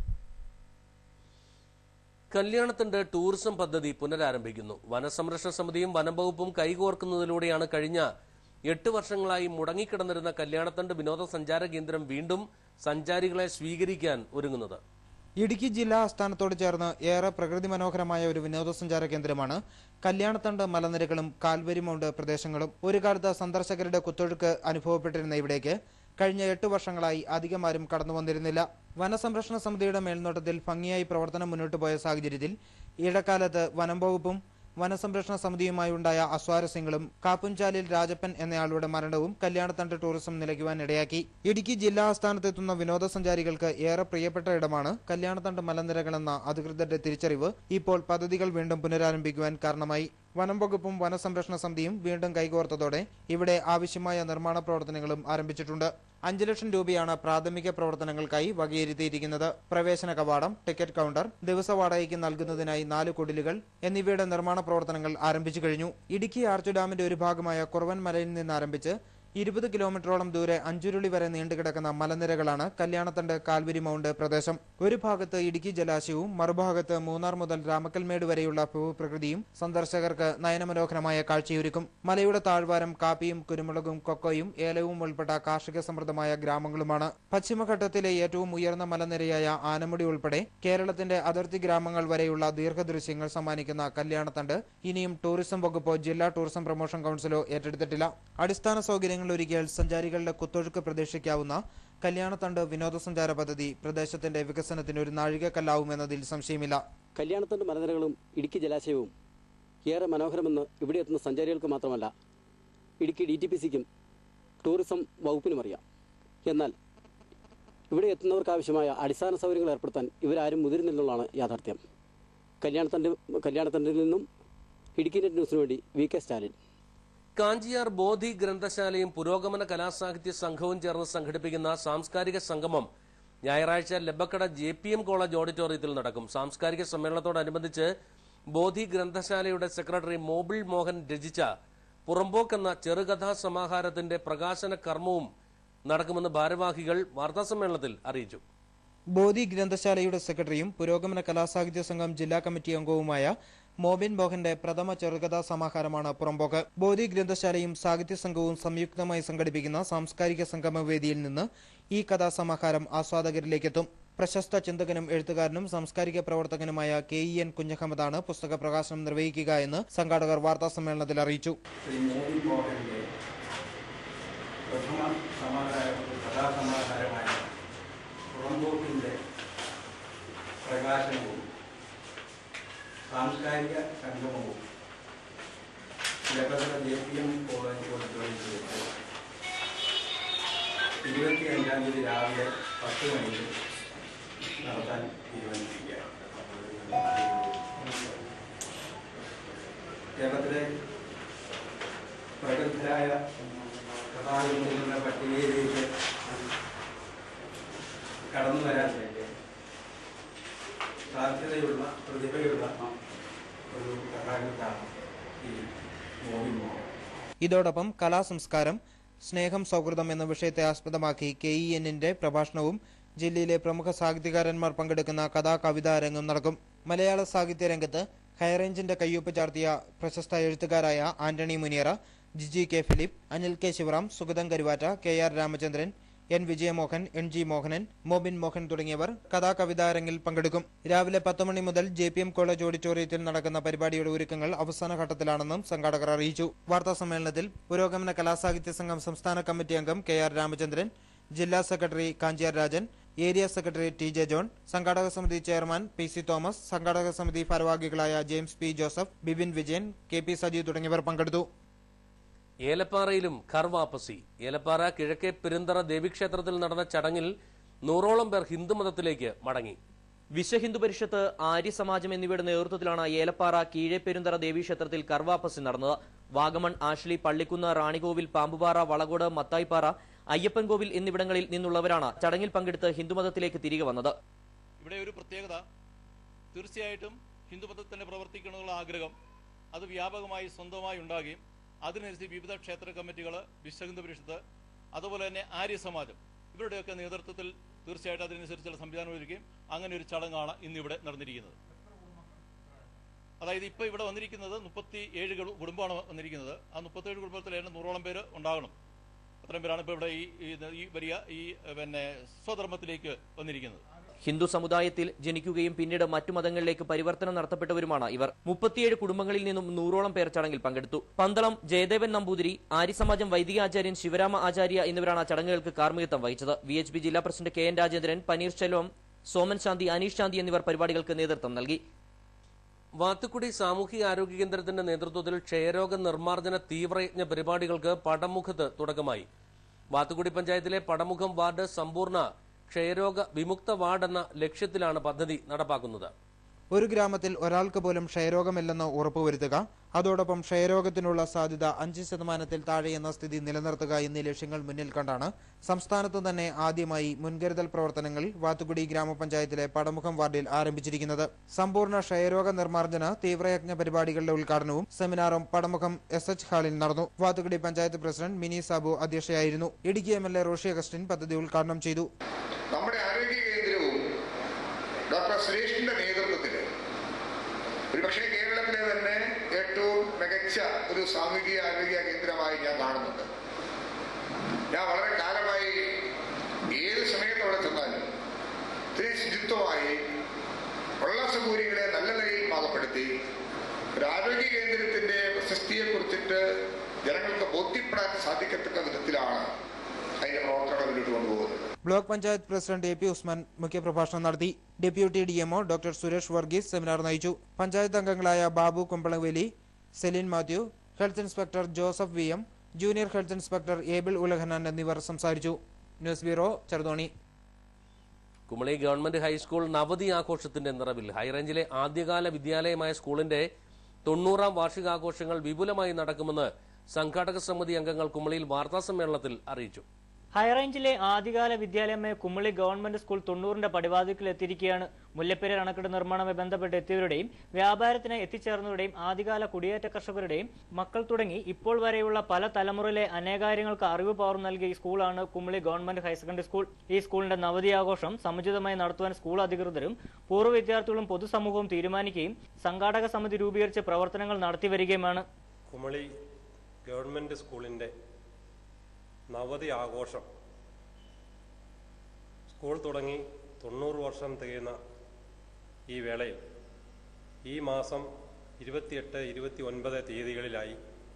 കല്യാണത്തിന്റെ ടൂറിസം പദ്ധതി പുനരാരംഭിക്കുന്നു വനസംരക്ഷണ സമിതിയും വനംവകുപ്പും കൈകോർക്കുന്നതിലൂടെയാണ് കഴിഞ്ഞ എട്ട് വർഷങ്ങളായി മുടങ്ങിക്കിടന്നിരുന്ന കല്യാണത്തണ്ട് വിനോദസഞ്ചാര കേന്ദ്രം വീണ്ടും സഞ്ചാരികളെ സ്വീകരിക്കാൻ ഒരുങ്ങുന്നത് ഇടുക്കി ജില്ലാ ആസ്ഥാനത്തോട് ചേർന്ന് ഏറെ പ്രകൃതി മനോഹരമായ ഒരു വിനോദസഞ്ചാര കേന്ദ്രമാണ് കല്യാണത്തണ്ട് മലനിരകളും കാൽവരി മൗണ്ട് പ്രദേശങ്ങളും ഒരു കാലത്ത് സന്ദർശകരുടെ കുത്തൊഴുക്ക് അനുഭവപ്പെട്ടിരുന്ന ഇവിടേക്ക് കഴിഞ്ഞ എട്ട് വർഷങ്ങളായി അധികമാരും കടന്നു വന്നിരുന്നില്ല വനസംരക്ഷണ സമിതിയുടെ മേൽനോട്ടത്തിൽ ഭംഗിയായി പ്രവർത്തനം മുന്നോട്ട് പോയ സാഹചര്യത്തിൽ ഇടക്കാലത്ത് വനം വകുപ്പും വനസംരക്ഷണ സമിതിയുമായി ഉണ്ടായ അസ്വാരസ്യങ്ങളും കാപ്പുംചാലിൽ രാജപ്പൻ എന്നയാളുടെ മരണവും കല്യാണത്തണ്ട് ടൂറിസം നിലയ്ക്കുവാൻ ഇടയാക്കി ഇടുക്കി ജില്ലാ ആസ്ഥാനത്തെത്തുന്ന വിനോദസഞ്ചാരികൾക്ക് ഏറെ പ്രിയപ്പെട്ട ഇടമാണ് കല്യാണത്തണ്ട് മലനിരകളെന്ന അധികൃതരുടെ തിരിച്ചറിവ് ഇപ്പോൾ പദ്ധതികൾ വീണ്ടും പുനരാരംഭിക്കുവാൻ കാരണമായി വനം വകുപ്പും വനസംരക്ഷണ സമിതിയും വീണ്ടും കൈകോർത്തതോടെ ഇവിടെ ആവശ്യമായ നിർമ്മാണ പ്രവർത്തനങ്ങളും ആരംഭിച്ചിട്ടുണ്ട് അഞ്ചു ലക്ഷം രൂപയാണ് പ്രാഥമിക പ്രവർത്തനങ്ങൾക്കായി വകയിരുത്തിയിരിക്കുന്നത് പ്രവേശന കവാടം ടിക്കറ്റ് കൗണ്ടർ ദിവസ വാടകയ്ക്ക് നൽകുന്നതിനായി നാല് കുടിലുകൾ എന്നിവയുടെ നിർമ്മാണ പ്രവർത്തനങ്ങൾ ആരംഭിച്ചു കഴിഞ്ഞു ഇടുക്കി ആർച്ച് ഡാമിന്റെ ഒരു ഭാഗമായ കുറവൻ മലയിൽ നിന്ന് ആരംഭിച്ച് ഇരുപത് കിലോമീറ്ററോളം ദൂരെ അഞ്ചുരുളി വരെ നീണ്ടുകിടക്കുന്ന മലനിരകളാണ് കല്യാണത്തണ്ട് കാൽവരി മൗണ്ട് പ്രദേശം ഒരു ഭാഗത്ത് ഇടുക്കി ജലാശയവും മറുഭാഗത്ത് മൂന്നാർ മുതൽ രാമക്കൽമേട് വരെയുള്ള ഭൂപ്രകൃതിയും സന്ദർശകർക്ക് നയനമനോഹരമായ കാഴ്ചയൊരുക്കും മലയുടെ താഴ്വാരം കാപ്പിയും കുരുമുളകും കൊക്കോയും ഏലവും ഉൾപ്പെട്ട കാർഷിക സമൃദ്ധമായ ഗ്രാമങ്ങളുമാണ് പശ്ചിമഘട്ടത്തിലെ ഏറ്റവും ഉയർന്ന മലനിരയായ ആനമുടി ഉൾപ്പെടെ കേരളത്തിന്റെ അതിർത്തി ഗ്രാമങ്ങൾ വരെയുള്ള ദീർഘദൃശ്യങ്ങൾ സമ്മാനിക്കുന്ന കല്യാണത്തണ്ട് ഇനിയും ടൂറിസം വകുപ്പോ ജില്ലാ ടൂറിസം പ്രൊമോഷൻ കൌൺസിലോ ഏറ്റെടുത്തിട്ടില്ല അടിസ്ഥാന സൗകര്യങ്ങൾ ഒരുക്കിയാൽ സഞ്ചാരികളുടെ കുത്തൊഴുക്ക് പ്രതീക്ഷിക്കാവുന്ന കല്യാണത്തണ്ട് വിനോദസഞ്ചാര പദ്ധതി പ്രദേശത്തിന്റെ വികസനത്തിന് ഒരു നാഴികക്കല്ലാവുമെന്നതിൽ സംശയമില്ല കല്യാണത്തണ്ട് മലനിരകളും ഇടുക്കി ജലാശയവും ഏറെ മനോഹരമെന്ന് ഇവിടെ എത്തുന്ന സഞ്ചാരികൾക്ക് മാത്രമല്ല ഇടുക്കി ഡി ടി പി സിക്കും ടൂറിസം വകുപ്പിനും അറിയാം എന്നാൽ ഇവിടെ എത്തുന്നവർക്ക് ആവശ്യമായ അടിസ്ഥാന സൗകര്യങ്ങൾ ഏർപ്പെടുത്താൻ ഇവരാരും മുതിരുന്നില്ലെന്നുള്ളതാണ് യാഥാർത്ഥ്യം കല്യാണത്തണ്ട് കല്യാണത്തണ്ടിൽ നിന്നും ഇടുക്കി നെറ്റ് ന്യൂസിനു വേണ്ടി V K Stalin Kanchiyar Bodhi ഗ്രന്ഥശാലയും പുരോഗമന കലാസാഹിത്യ സംഘവും ചേർന്ന് സംഘടിപ്പിക്കുന്ന സാംസ്കാരിക സംഗമം ഞായറാഴ്ച Labbakkada J P M college ഓഡിറ്റോറിയത്തിൽ നടക്കും സാംസ്കാരിക സമ്മേളനത്തോടനുബന്ധിച്ച് ബോധി ഗ്രന്ഥശാലയുടെ സെക്രട്ടറി മോബിൾ മോഹൻ രചിച്ച പുറമ്പോക്ക് എന്ന ചെറുകഥാ സമാഹാരത്തിന്റെ പ്രകാശന കർമ്മവും നടക്കുമെന്ന് ഭാരവാഹികൾ വാർത്താസമ്മേളനത്തിൽ അറിയിച്ചു ബോധി ഗ്രന്ഥശാലയുടെ സെക്രട്ടറിയും പുരോഗമന കലാസാഹിത്യ സംഘം ജില്ലാ കമ്മിറ്റി അംഗവുമായ മോബിൻ മോഹന്റെ പ്രഥമ ചെറുകഥാ സമാഹാരമാണ് പുറമ്പോക്ക് ബോധി ഗ്രന്ഥശാലയും സാഹിത്യ സംഘവും സംയുക്തമായി സംഘടിപ്പിക്കുന്ന സാംസ്കാരിക സംഗമവേദിയിൽ നിന്ന് ഈ കഥാസമാഹാരം ആസ്വാദകരിലേക്കെത്തും പ്രശസ്ത ചിന്തകനും എഴുത്തുകാരനും സാംസ്കാരിക പ്രവർത്തകനുമായ കെ ഇ എൻ കുഞ്ഞഹമ്മദാണ് പുസ്തക പ്രകാശനം നിർവഹിക്കുക എന്ന് സംഘാടകർ വാർത്താസമ്മേളനത്തിൽ അറിയിച്ചു ശ്രീ മോദി മോഹന്റെ പ്രഥമ സമാഹാരം കഥാസമാഹാരമായ പുറമ്പോക്കിൻ്റെ പ്രകാശനവും സാംസ്കാരിക സംഗമവും Labbakkada J P M college ഓഡിറ്റോറിയത്തിൽ വെച്ച് ഇരുപത്തി അഞ്ചാം തീയതി രാവിലെ പത്ത് മണിക്ക് നടത്താൻ തീരുമാനിച്ചിരിക്കുകയാണ് കേരളത്തിലെ പ്രഗത്ഭരായ കഥാകൃത്തുക്കളുടെ പട്ടികയിലേക്ക് കടന്നു വരാൻ വേണ്ടി സാധ്യതയുള്ള പ്രതിഭയുള്ള ഒരു കഥാകൃത്താണ് ഈ മോഹൻ മോഹൻ ഇതോടൊപ്പം കലാസംസ്കാരം സ്നേഹം സൗഹൃദം എന്ന വിഷയത്തെ ആസ്പദമാക്കി കെ ഇ എന്നിന്റെ പ്രഭാഷണവും ജില്ലയിലെ പ്രമുഖ സാഹിത്യകാരന്മാർ പങ്കെടുക്കുന്ന കഥാ കവിതാ രംഗം നടക്കും മലയാള സാഹിത്യ രംഗത്ത് ഹൈറേഞ്ചിന്റെ കയ്യൊപ്പ് ചാർത്തിയ പ്രശസ്ത എഴുത്തുകാരായ Antony Muniyara Jiji K Philip Anil K Sivaram Sugatham Karuvatta K R Ramachandran N Vijayamohan N G Mohanan Mobin Mohan തുടങ്ങിയവർ കഥാ കവിതാരങ്ങിൽ പങ്കെടുക്കും രാവിലെ പത്ത് മണി മുതൽ ജെ പി എം കോളേജ് ഓഡിറ്റോറിയത്തിൽ നടക്കുന്ന പരിപാടിയുടെ ഒരുക്കങ്ങൾ അവസാന ഘട്ടത്തിലാണെന്നും സംഘാടകർ അറിയിച്ചു വാർത്താ സമ്മേളനത്തിൽ പുരോഗമന കലാസാഹിത്യ സംഘം സംസ്ഥാന കമ്മിറ്റി അംഗം കെ ആർ രാമചന്ദ്രൻ ജില്ലാ secretary Kanchiyar Rajan area secretary T J John സംഘാടക സമിതി ചെയർമാൻ പി സി തോമസ് സംഘാടക സമിതി ഭാരവാഹികളായ James P Joseph Bibin Vijayan K P Saji തുടങ്ങിയവർ പങ്കെടുത്തു ഏലപ്പാറയിലും ഖർവാപ്പസി ഏലപ്പാറ കിഴക്കേ പെരുന്തറ ദേവീക്ഷേത്രത്തിൽ നടന്ന ചടങ്ങിൽ നൂറോളം പേർ ഹിന്ദുമതത്തിലേക്ക് മടങ്ങി വിശ്വഹിന്ദു പരിഷത്ത് ആര്യ സമാജം എന്നിവയുടെ നേതൃത്വത്തിലാണ് ഏലപ്പാറ കീഴേപ്പെരുന്തറ ദേവീക്ഷേത്രത്തിൽ കർവാപ്പസി നടന്നത് വാഗമൺ ആഷ്ലി പള്ളിക്കുന്ന് റാണികോവിൽ പാമ്പുപാറ വളകോട് മത്തായിപ്പാറ അയ്യപ്പൻകോവിൽ എന്നിവിടങ്ങളിൽ നിന്നുള്ളവരാണ് ചടങ്ങിൽ പങ്കെടുത്ത് ഹിന്ദുമതത്തിലേക്ക് തിരികെ വന്നത് ഇവിടെ ഒരു പ്രത്യേകത തീർച്ചയായിട്ടും ഹിന്ദുമതത്തിൽ തന്നെ പ്രവർത്തിക്കണമെന്നുള്ള ആഗ്രഹം അത് വ്യാപകമായി സ്വന്തമായി ഉണ്ടാകുകയും അതിനനുസരിച്ച് വിവിധ ക്ഷേത്ര കമ്മിറ്റികൾ വിശ്വഹിന്ദു പരിഷത്ത് അതുപോലെ തന്നെ ആര്യ സമാജം ഇവരുടെയൊക്കെ നേതൃത്വത്തിൽ തീർച്ചയായിട്ടും അതിനനുസരിച്ചുള്ള സംവിധാനം ഒരുക്കുകയും അങ്ങനെ ഒരു ചടങ്ങാണ് ഇന്നിവിടെ നടന്നിരിക്കുന്നത് അതായത് ഇപ്പോൾ ഇവിടെ വന്നിരിക്കുന്നത് മുപ്പത്തി ഏഴ് കുടുംബമാണ് വന്നിരിക്കുന്നത് ആ മുപ്പത്തേഴ് കുടുംബത്തിൽ ഏതാണ്ട് നൂറോളം പേര് ഉണ്ടാകണം അത്രയും പേരാണ് ഇപ്പോൾ ഇവിടെ ഈ ഈ- ഈ വലിയ ഈ പിന്നെ സ്വധർമ്മത്തിലേക്ക് വന്നിരിക്കുന്നത് ഹിന്ദു സമുദായത്തിൽ ജനിക്കുകയും പിന്നീട് മറ്റു മതങ്ങളിലേക്ക് പരിവർത്തനം നടത്തപ്പെട്ടവരുമാണ് ഇവർ മുപ്പത്തിയേഴ് കുടുംബങ്ങളിൽ നിന്നും നൂറോളം പേർ ചടങ്ങിൽ പങ്കെടുത്തു പന്തളം ജയദേവൻ നമ്പൂതിരി ആര്യസമാജം വൈദികാചാര്യൻ ശിവരാമ ആചാര്യ എന്നിവരാണ് ചടങ്ങുകൾക്ക് കാർമ്മികത്വം വഹിച്ചത് വി എച്ച് പി ജില്ലാ president K N Rajendran Panneerselvam Soman Shanthi Aneesh Shanthi എന്നിവർ പരിപാടികൾക്ക് നേതൃത്വം നൽകി വാത്തുക്കുടി സാമൂഹിക ആരോഗ്യ കേന്ദ്രത്തിന്റെ നേതൃത്വത്തിൽ ക്ഷയരോഗ നിർമ്മാർജ്ജന തീവ്രയജ്ഞ പരിപാടികൾക്ക് പടമുഖത്ത് തുടക്കമായി വാത്തുക്കുടി പഞ്ചായത്തിലെ പടമുഖം വാർഡ് സമ്പൂർണ്ണ ക്ഷയരോഗ വിമുക്ത വാർഡ് എന്ന ലക്ഷ്യത്തിലാണ് പദ്ധതി നടപ്പാക്കുന്നത് ഒരു ഗ്രാമത്തിൽ ഒരാൾക്ക് പോലും ക്ഷയരോഗമില്ലെന്ന് ഉറപ്പുവരുത്തുക അതോടൊപ്പം ക്ഷയരോഗത്തിനുള്ള സാധ്യത അഞ്ച് ശതമാനത്തിൽ താഴെ എന്ന സ്ഥിതി നിലനിർത്തുക എന്നീ ലക്ഷ്യങ്ങൾ മുന്നിൽ കണ്ടാണ് സംസ്ഥാനത്ത് തന്നെ ആദ്യമായി മുൻകരുതൽ പ്രവർത്തനങ്ങൾ വാത്തുകുടി ഗ്രാമപഞ്ചായത്തിലെ പടമുഖം വാർഡിൽ ആരംഭിച്ചിരിക്കുന്നത് സമ്പൂർണ്ണ ക്ഷയരോഗ നിർമ്മാർജ്ജന തീവ്രയജ്ഞ പരിപാടികളുടെ ഉദ്ഘാടനവും സെമിനാറും പടമുഖം എസ് എച്ച് ഹാളിൽ നടന്നു വാത്തുകുടി പഞ്ചായത്ത് പ്രസിഡന്റ് മിനി സാബു അധ്യക്ഷയായിരുന്നു Idukki M L A Roshy Augustine പദ്ധതി ഉദ്ഘാടനം ചെയ്തു നമ്മുടെ ആരോഗ്യ കേന്ദ്രവും ഡോക്ടർ സുരേഷിന്റെ നേതൃത്വത്തിൽ ഒരുപക്ഷെ കേരളത്തിലെ തന്നെ ഏറ്റവും മികച്ച ഒരു സാമൂഹിക ആരോഗ്യ കേന്ദ്രമായി ഞാൻ കാണുന്നുണ്ട് ഞാൻ വളരെ കാലമായി ഏത് സമയത്ത് അവിടെ ചെന്നാലും ഇത്രയും ശുചിത്വമായി ഉള്ള സൗകര്യങ്ങളെ നല്ല നിലയിൽ പാകപ്പെടുത്തി ഒരു ആരോഗ്യ കേന്ദ്രത്തിന്റെ പ്രശസ്തിയെ കുറിച്ചിട്ട് ജനങ്ങൾക്ക് ബോധ്യപ്പെടാൻ സാധിക്കത്തക്ക വിധത്തിലാണ് അതിന്റെ പ്രവർത്തനങ്ങൾ മുന്നോട്ട് കൊണ്ടുപോകുന്നത് block panchayat president A P Usman മുഖ്യപ്രഭാഷണം നടത്തി deputy DMO doctor Suresh Varghese seminar നയിച്ചു പഞ്ചായത്ത് അംഗങ്ങളായ Babu Kumbalavely Celine Mathew health inspector Joseph V M junior health inspector Abel Ulahannan എന്നിവർ സംസാരിച്ചു news bureau Cheruthoni Kumily government high school നവതി ആഘോഷത്തിന്റെ നിറവിൽ ഹൈറേഞ്ചിലെ ആദ്യകാല വിദ്യാലയമായ സ്കൂളിന്റെ തൊണ്ണൂറാം വാർഷികാഘോഷങ്ങൾ വിപുലമായി നടക്കുമെന്ന് സംഘാടക സമിതി അംഗങ്ങൾ കുമളിയിൽ വാർത്താസമ്മേളനത്തിൽ അറിയിച്ചു ഹൈറേഞ്ചിലെ ആദ്യകാല വിദ്യാലയമായ കുമ്മളി ഗവൺമെന്റ് സ്കൂൾ തൊണ്ണൂറിന്റെ പടിവാതിക്കൽ എത്തിയിരിക്കുകയാണ് മുല്ലപ്പെരിയാർ അണക്കെട്ട് നിർമ്മാണവുമായി ബന്ധപ്പെട്ട് എത്തിയവരുടെയും വ്യാപാരത്തിനായി എത്തിച്ചേർന്നവരുടെയും ആദ്യകാല കുടിയേറ്റ കർഷകരുടെയും മക്കൾ തുടങ്ങി ഇപ്പോൾ വരെയുള്ള പല തലമുറയിലെ അനേകാര്യങ്ങൾക്ക് അറിവ് പകർന്നു നൽകിയ ഈ സ്കൂളാണ് Kumily government higher secondary school ഈ സ്കൂളിന്റെ നവതി ആഘോഷം സമുചിതമായി നടത്തുവാൻ സ്കൂൾ അധികൃതരും പൂർവ്വ വിദ്യാർത്ഥികളും പൊതുസമൂഹവും തീരുമാനിക്കുകയും സംഘാടക സമിതി രൂപീകരിച്ച് പ്രവർത്തനങ്ങൾ നടത്തി വരികയുമാണ് കുമളി ഗവൺമെൻറ് സ്കൂളിൻ്റെ നവതി ആഘോഷം സ്കൂൾ തുടങ്ങി തൊണ്ണൂറ് വർഷം തികയുന്ന ഈ വേളയിൽ ഈ മാസം ഇരുപത്തിയെട്ട് ഇരുപത്തി ഒൻപത് തീയതികളിലായി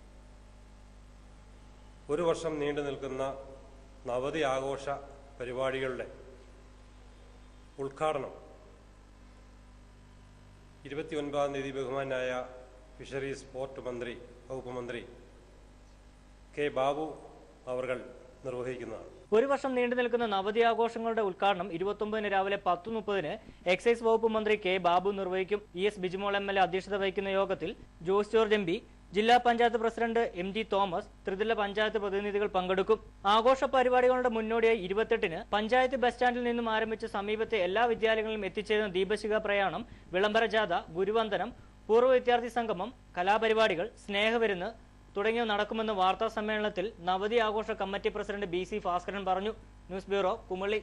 ഒരു വർഷം നീണ്ടു നിൽക്കുന്ന നവതി ആഘോഷ പരിപാടികളുടെ ഉദ്ഘാടനം ഇരുപത്തി ഒൻപതാം തീയതി ബഹുമാനായ ഫിഷറീസ് പോർട്ട് മന്ത്രി വകുപ്പ് മന്ത്രി കെ ബാബു അവർകൾ നിർവഹിക്കുന്നതാണ് ഒരു വർഷം നീണ്ടു നിൽക്കുന്ന നവതി ആഘോഷങ്ങളുടെ ഉദ്ഘാടനം ഇരുപത്തൊമ്പതിന് രാവിലെ പത്ത് മുപ്പതിന് എക്സൈസ് വകുപ്പ് മന്ത്രി കെ ബാബു നിർവഹിക്കും E S Bijimol M L A അധ്യക്ഷത വഹിക്കുന്ന യോഗത്തിൽ ജോസ് ജോർജ് എം പി ജില്ലാ panchayat president M G Thomas ത്രിതല പഞ്ചായത്ത് പ്രതിനിധികൾ പങ്കെടുക്കും ആഘോഷ പരിപാടികളുടെ മുന്നോടിയായി ഇരുപത്തെട്ടിന് പഞ്ചായത്ത് ബസ് സ്റ്റാൻഡിൽ നിന്നും ആരംഭിച്ച സമീപത്തെ എല്ലാ വിദ്യാലയങ്ങളിലും എത്തിച്ചേരുന്ന ദീപശിഖ പ്രയാണം വിളംബര ജാഥ ഗുരുവന്ദനം പൂർവ്വ വിദ്യാർത്ഥി സംഗമം കലാപരിപാടികൾ സ്നേഹവിരുന്ന് തുടങ്ങിയവ നടക്കുമെന്ന് വാർത്താ സമ്മേളനത്തിൽ നവതി ആഘോഷ committee president B C Bhaskaran പറഞ്ഞു ന്യൂസ് ബ്യൂറോ കുമളി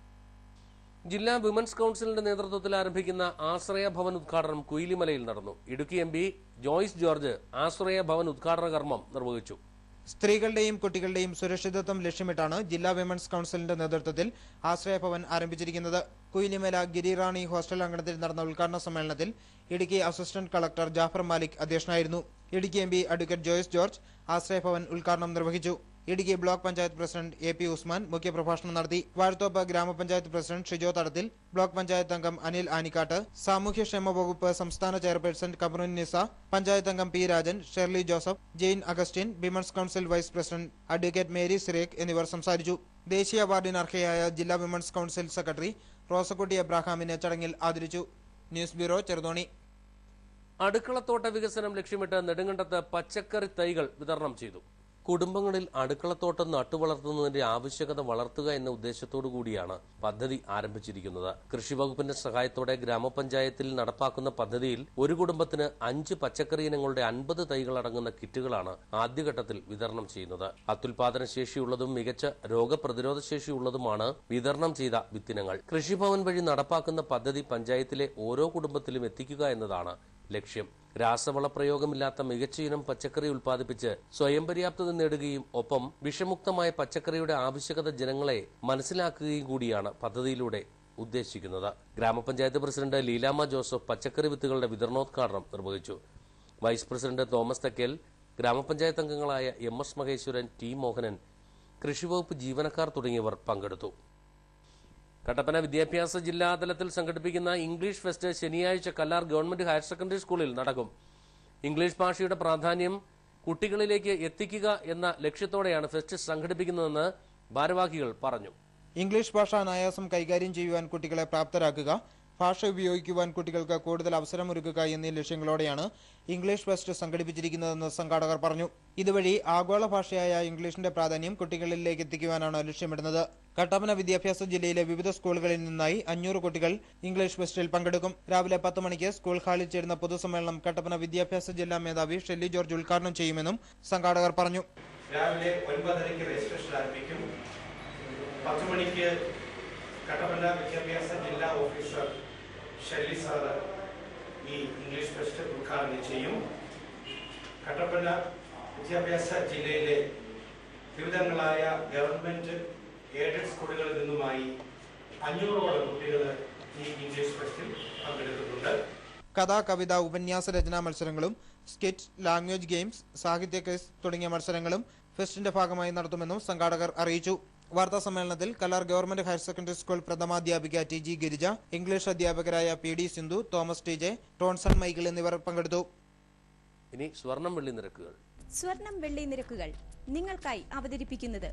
ജില്ലാ വിമൻസ് കൌൺസിലിന്റെ നേതൃത്വത്തിൽ ആരംഭിക്കുന്ന ആശ്രയ ഭവൻ ഉദ്ഘാടനം കുയിലിമലയിൽ നടന്നു Idukki M P Joyce George Ashraya Bhavan ഉദ്ഘാടന കർമ്മം നിർവഹിച്ചു സ്ത്രീകളുടെയും കുട്ടികളുടെയും സുരക്ഷിതത്വം ലക്ഷ്യമിട്ടാണ് ജില്ലാ വിമൻസ് കൌൺസിലിന്റെ നേതൃത്വത്തിൽ ആശ്രയ ഭവൻ ആരംഭിച്ചിരിക്കുന്നത് കുയിലിമല ഗിരിറാണി ഹോസ്റ്റൽ അങ്കണത്തിൽ നടന്ന ഉദ്ഘാടന സമ്മേളനത്തിൽ ഇടുക്കി അസിസ്റ്റന്റ് കളക്ടർ ജാഫർ മാലിക് അധ്യക്ഷനായിരുന്നു Idukki M P advocate Joyce George Ashraya Bhavan ഉദ്ഘാടനം നിർവഹിച്ചു Idukki block panchayat president A P Usman മുഖ്യപ്രഭാഷണം നടത്തി വാഴത്തോപ്പ് ഗ്രാമപഞ്ചായത്ത് പ്രസിഡന്റ് ഷിജോ തടത്തിൽ ബ്ലോക്ക് പഞ്ചായത്ത് അംഗം അനിൽ ആനിക്കാട്ട് സാമൂഹ്യക്ഷേമ വകുപ്പ് സംസ്ഥാന ചെയർപേഴ്സൺ കമറുൻ നിസ പഞ്ചായത്ത് അംഗം P Rajan Shirley Joseph Jain Augustine women's council vice president advocate Mary സിറേഖ് എന്നിവർ സംസാരിച്ചു ദേശീയ അവാർഡിന് അർഹയായ ജില്ലാ വിമൻസ് കൌൺസിൽ സെക്രട്ടറി റോസക്കുട്ടി എബ്രാഹാമിനെ ചടങ്ങിൽ ആദരിച്ചു ന്യൂസ് ബ്യൂറോ ചെറുതോണി അടുക്കളത്തോട്ട വികസനം ലക്ഷ്യമിട്ട് നെടുങ്കണ്ടത്ത് പച്ചക്കറി തൈകൾ വിതരണം ചെയ്തു കുടുംബങ്ങളിൽ അടുക്കളത്തോട്ടം നട്ടുവളർത്തുന്നതിന്റെ ആവശ്യകത വളർത്തുക എന്ന ഉദ്ദേശത്തോടു കൂടിയാണ് പദ്ധതി ആരംഭിച്ചിരിക്കുന്നത് കൃഷി വകുപ്പിന്റെ സഹായത്തോടെ ഗ്രാമപഞ്ചായത്തിൽ നടപ്പാക്കുന്ന പദ്ധതിയിൽ ഒരു കുടുംബത്തിന് അഞ്ച് പച്ചക്കറി ഇനങ്ങളുടെ അൻപത് തൈകൾ അടങ്ങുന്ന കിറ്റുകളാണ് ആദ്യഘട്ടത്തിൽ വിതരണം ചെയ്യുന്നത് അത്യുൽപാദന ശേഷിയുള്ളതും മികച്ച രോഗപ്രതിരോധ ശേഷിയുള്ളതുമാണ് വിതരണം ചെയ്ത വിത്തിനങ്ങൾ കൃഷിഭവൻ വഴി നടപ്പാക്കുന്ന പദ്ധതി പഞ്ചായത്തിലെ ഓരോ കുടുംബത്തിലും എത്തിക്കുക എന്നതാണ് ലക്ഷ്യം രാസവള പ്രയോഗമില്ലാത്ത മികച്ച ഇനം പച്ചക്കറി ഉൽപ്പാദിപ്പിച്ച് സ്വയം പര്യാപ്തത നേടുകയും ഒപ്പം വിഷമുക്തമായ പച്ചക്കറിയുടെ ആവശ്യകത ജനങ്ങളെ മനസ്സിലാക്കുകയും കൂടിയാണ് പദ്ധതിയിലൂടെ ഉദ്ദേശിക്കുന്നത് ഗ്രാമപഞ്ചായത്ത് പ്രസിഡന്റ് ലീലാമ്മ ജോസഫ് പച്ചക്കറി വിത്തുകളുടെ വിതരണോദ്ഘാടനം നിർവഹിച്ചു വൈസ് പ്രസിഡന്റ് തോമസ് തക്കേൽ ഗ്രാമപഞ്ചായത്ത് അംഗങ്ങളായ M S Maheshwaran T Mohanan കൃഷിവകുപ്പ് ജീവനക്കാർ തുടങ്ങിയവർ പങ്കെടുത്തു കട്ടപ്പന വിദ്യാഭ്യാസ ജില്ലാതലത്തിൽ സംഘടിപ്പിക്കുന്ന ഇംഗ്ലീഷ് ഫെസ്റ്റ് ശനിയാഴ്ച കല്ലാർ ഗവൺമെന്റ് ഹയർ സെക്കൻഡറി സ്കൂളിൽ നടക്കും ഇംഗ്ലീഷ് ഭാഷയുടെ പ്രാധാന്യം കുട്ടികളിലേക്ക് എത്തിക്കുക എന്ന ലക്ഷ്യത്തോടെയാണ് ഫെസ്റ്റ് സംഘടിപ്പിക്കുന്നതെന്ന് ഭാരവാഹികൾ പറഞ്ഞു ഇംഗ്ലീഷ് ഭാഷ അനായാസം കൈകാര്യം ചെയ്യുവാൻ കുട്ടികളെ പ്രാപ്തരാക്കുക ഭാഷ ഉപയോഗിക്കുവാൻ കുട്ടികൾക്ക് കൂടുതൽ അവസരമൊരുക്കുക എന്നീ ലക്ഷ്യങ്ങളോടെയാണ് ഇംഗ്ലീഷ് ഫെസ്റ്റ് സംഘടിപ്പിച്ചിരിക്കുന്നതെന്ന് സംഘാടകർ പറഞ്ഞു ഇതുവഴി ആഗോള ഭാഷയായ ഇംഗ്ലീഷിന്റെ പ്രാധാന്യം കുട്ടികളിലേക്ക് എത്തിക്കുവാനാണ് ലക്ഷ്യമിടുന്നത് കട്ടപ്പന വിദ്യാഭ്യാസ ജില്ലയിലെ വിവിധ സ്കൂളുകളിൽ നിന്നായി അഞ്ഞൂറ് കുട്ടികൾ ഇംഗ്ലീഷ് ഫെസ്റ്റിൽ പങ്കെടുക്കും രാവിലെ പത്ത് മണിക്ക് സ്കൂൾ ഹാളിൽ ചേരുന്ന പൊതുസമ്മേളനം കട്ടപ്പന വിദ്യാഭ്യാസ ജില്ലാ മേധാവി ഷെല്ലി ജോർജ് ഉദ്ഘാടനം ചെയ്യുമെന്നും സംഘാടകർ പറഞ്ഞു രാവിലെ ഒൻപതരയ്ക്ക് രജിസ്ട്രേഷൻ ആരംഭിക്കും പത്ത് മണിക്ക് കട്ടപ്പന വിദ്യാഭ്യാസ ജില്ലാ ഓഫീസർ ഷെല്ലി സാറ് ഈ ഇംഗ്ലീഷ് ഫെസ്റ്റ് ഉദ്ഘാടനം ചെയ്യും കട്ടപ്പന വിദ്യാഭ്യാസ ജില്ലയിലെ വിവിധങ്ങളായ ഗവൺമെന്റ് എയ്ഡഡ് സ്കൂളുകളിൽ നിന്നുമായി അഞ്ഞൂറോളം കുട്ടികൾ ഈ ഇംഗ്ലീഷ് ഫെസ്റ്റിൽ പങ്കെടുക്കുന്നുണ്ട് കഥ കവിത ഉപന്യാസ രചനാ മത്സരങ്ങളും സ്കിറ്റ് ലാംഗ്വേജ് ഗെയിംസ് സാഹിത്യ ക്വിസ് തുടങ്ങിയ മത്സരങ്ങളും ഫെസ്റ്റിന്റെ ഭാഗമായി നടത്തുമെന്നും സംഘാടകർ അറിയിച്ചു വാർത്താ സമ്മേളനത്തിൽ Kalar government higher secondary school പ്രഥമാധ്യാപിക ടി ജി ഗിരിജ ഇംഗ്ലീഷ് അധ്യാപകരായ P D Sindhu Thomas T J Tonson Michael എന്നിവർ പങ്കെടുത്തു ഇനി സ്വർണം വെള്ളി നിരക്കുകൾ സ്വർണം വെള്ളി നിരക്കുകൾ നിങ്ങൾക്കായി അവതരിപ്പിക്കുന്നത്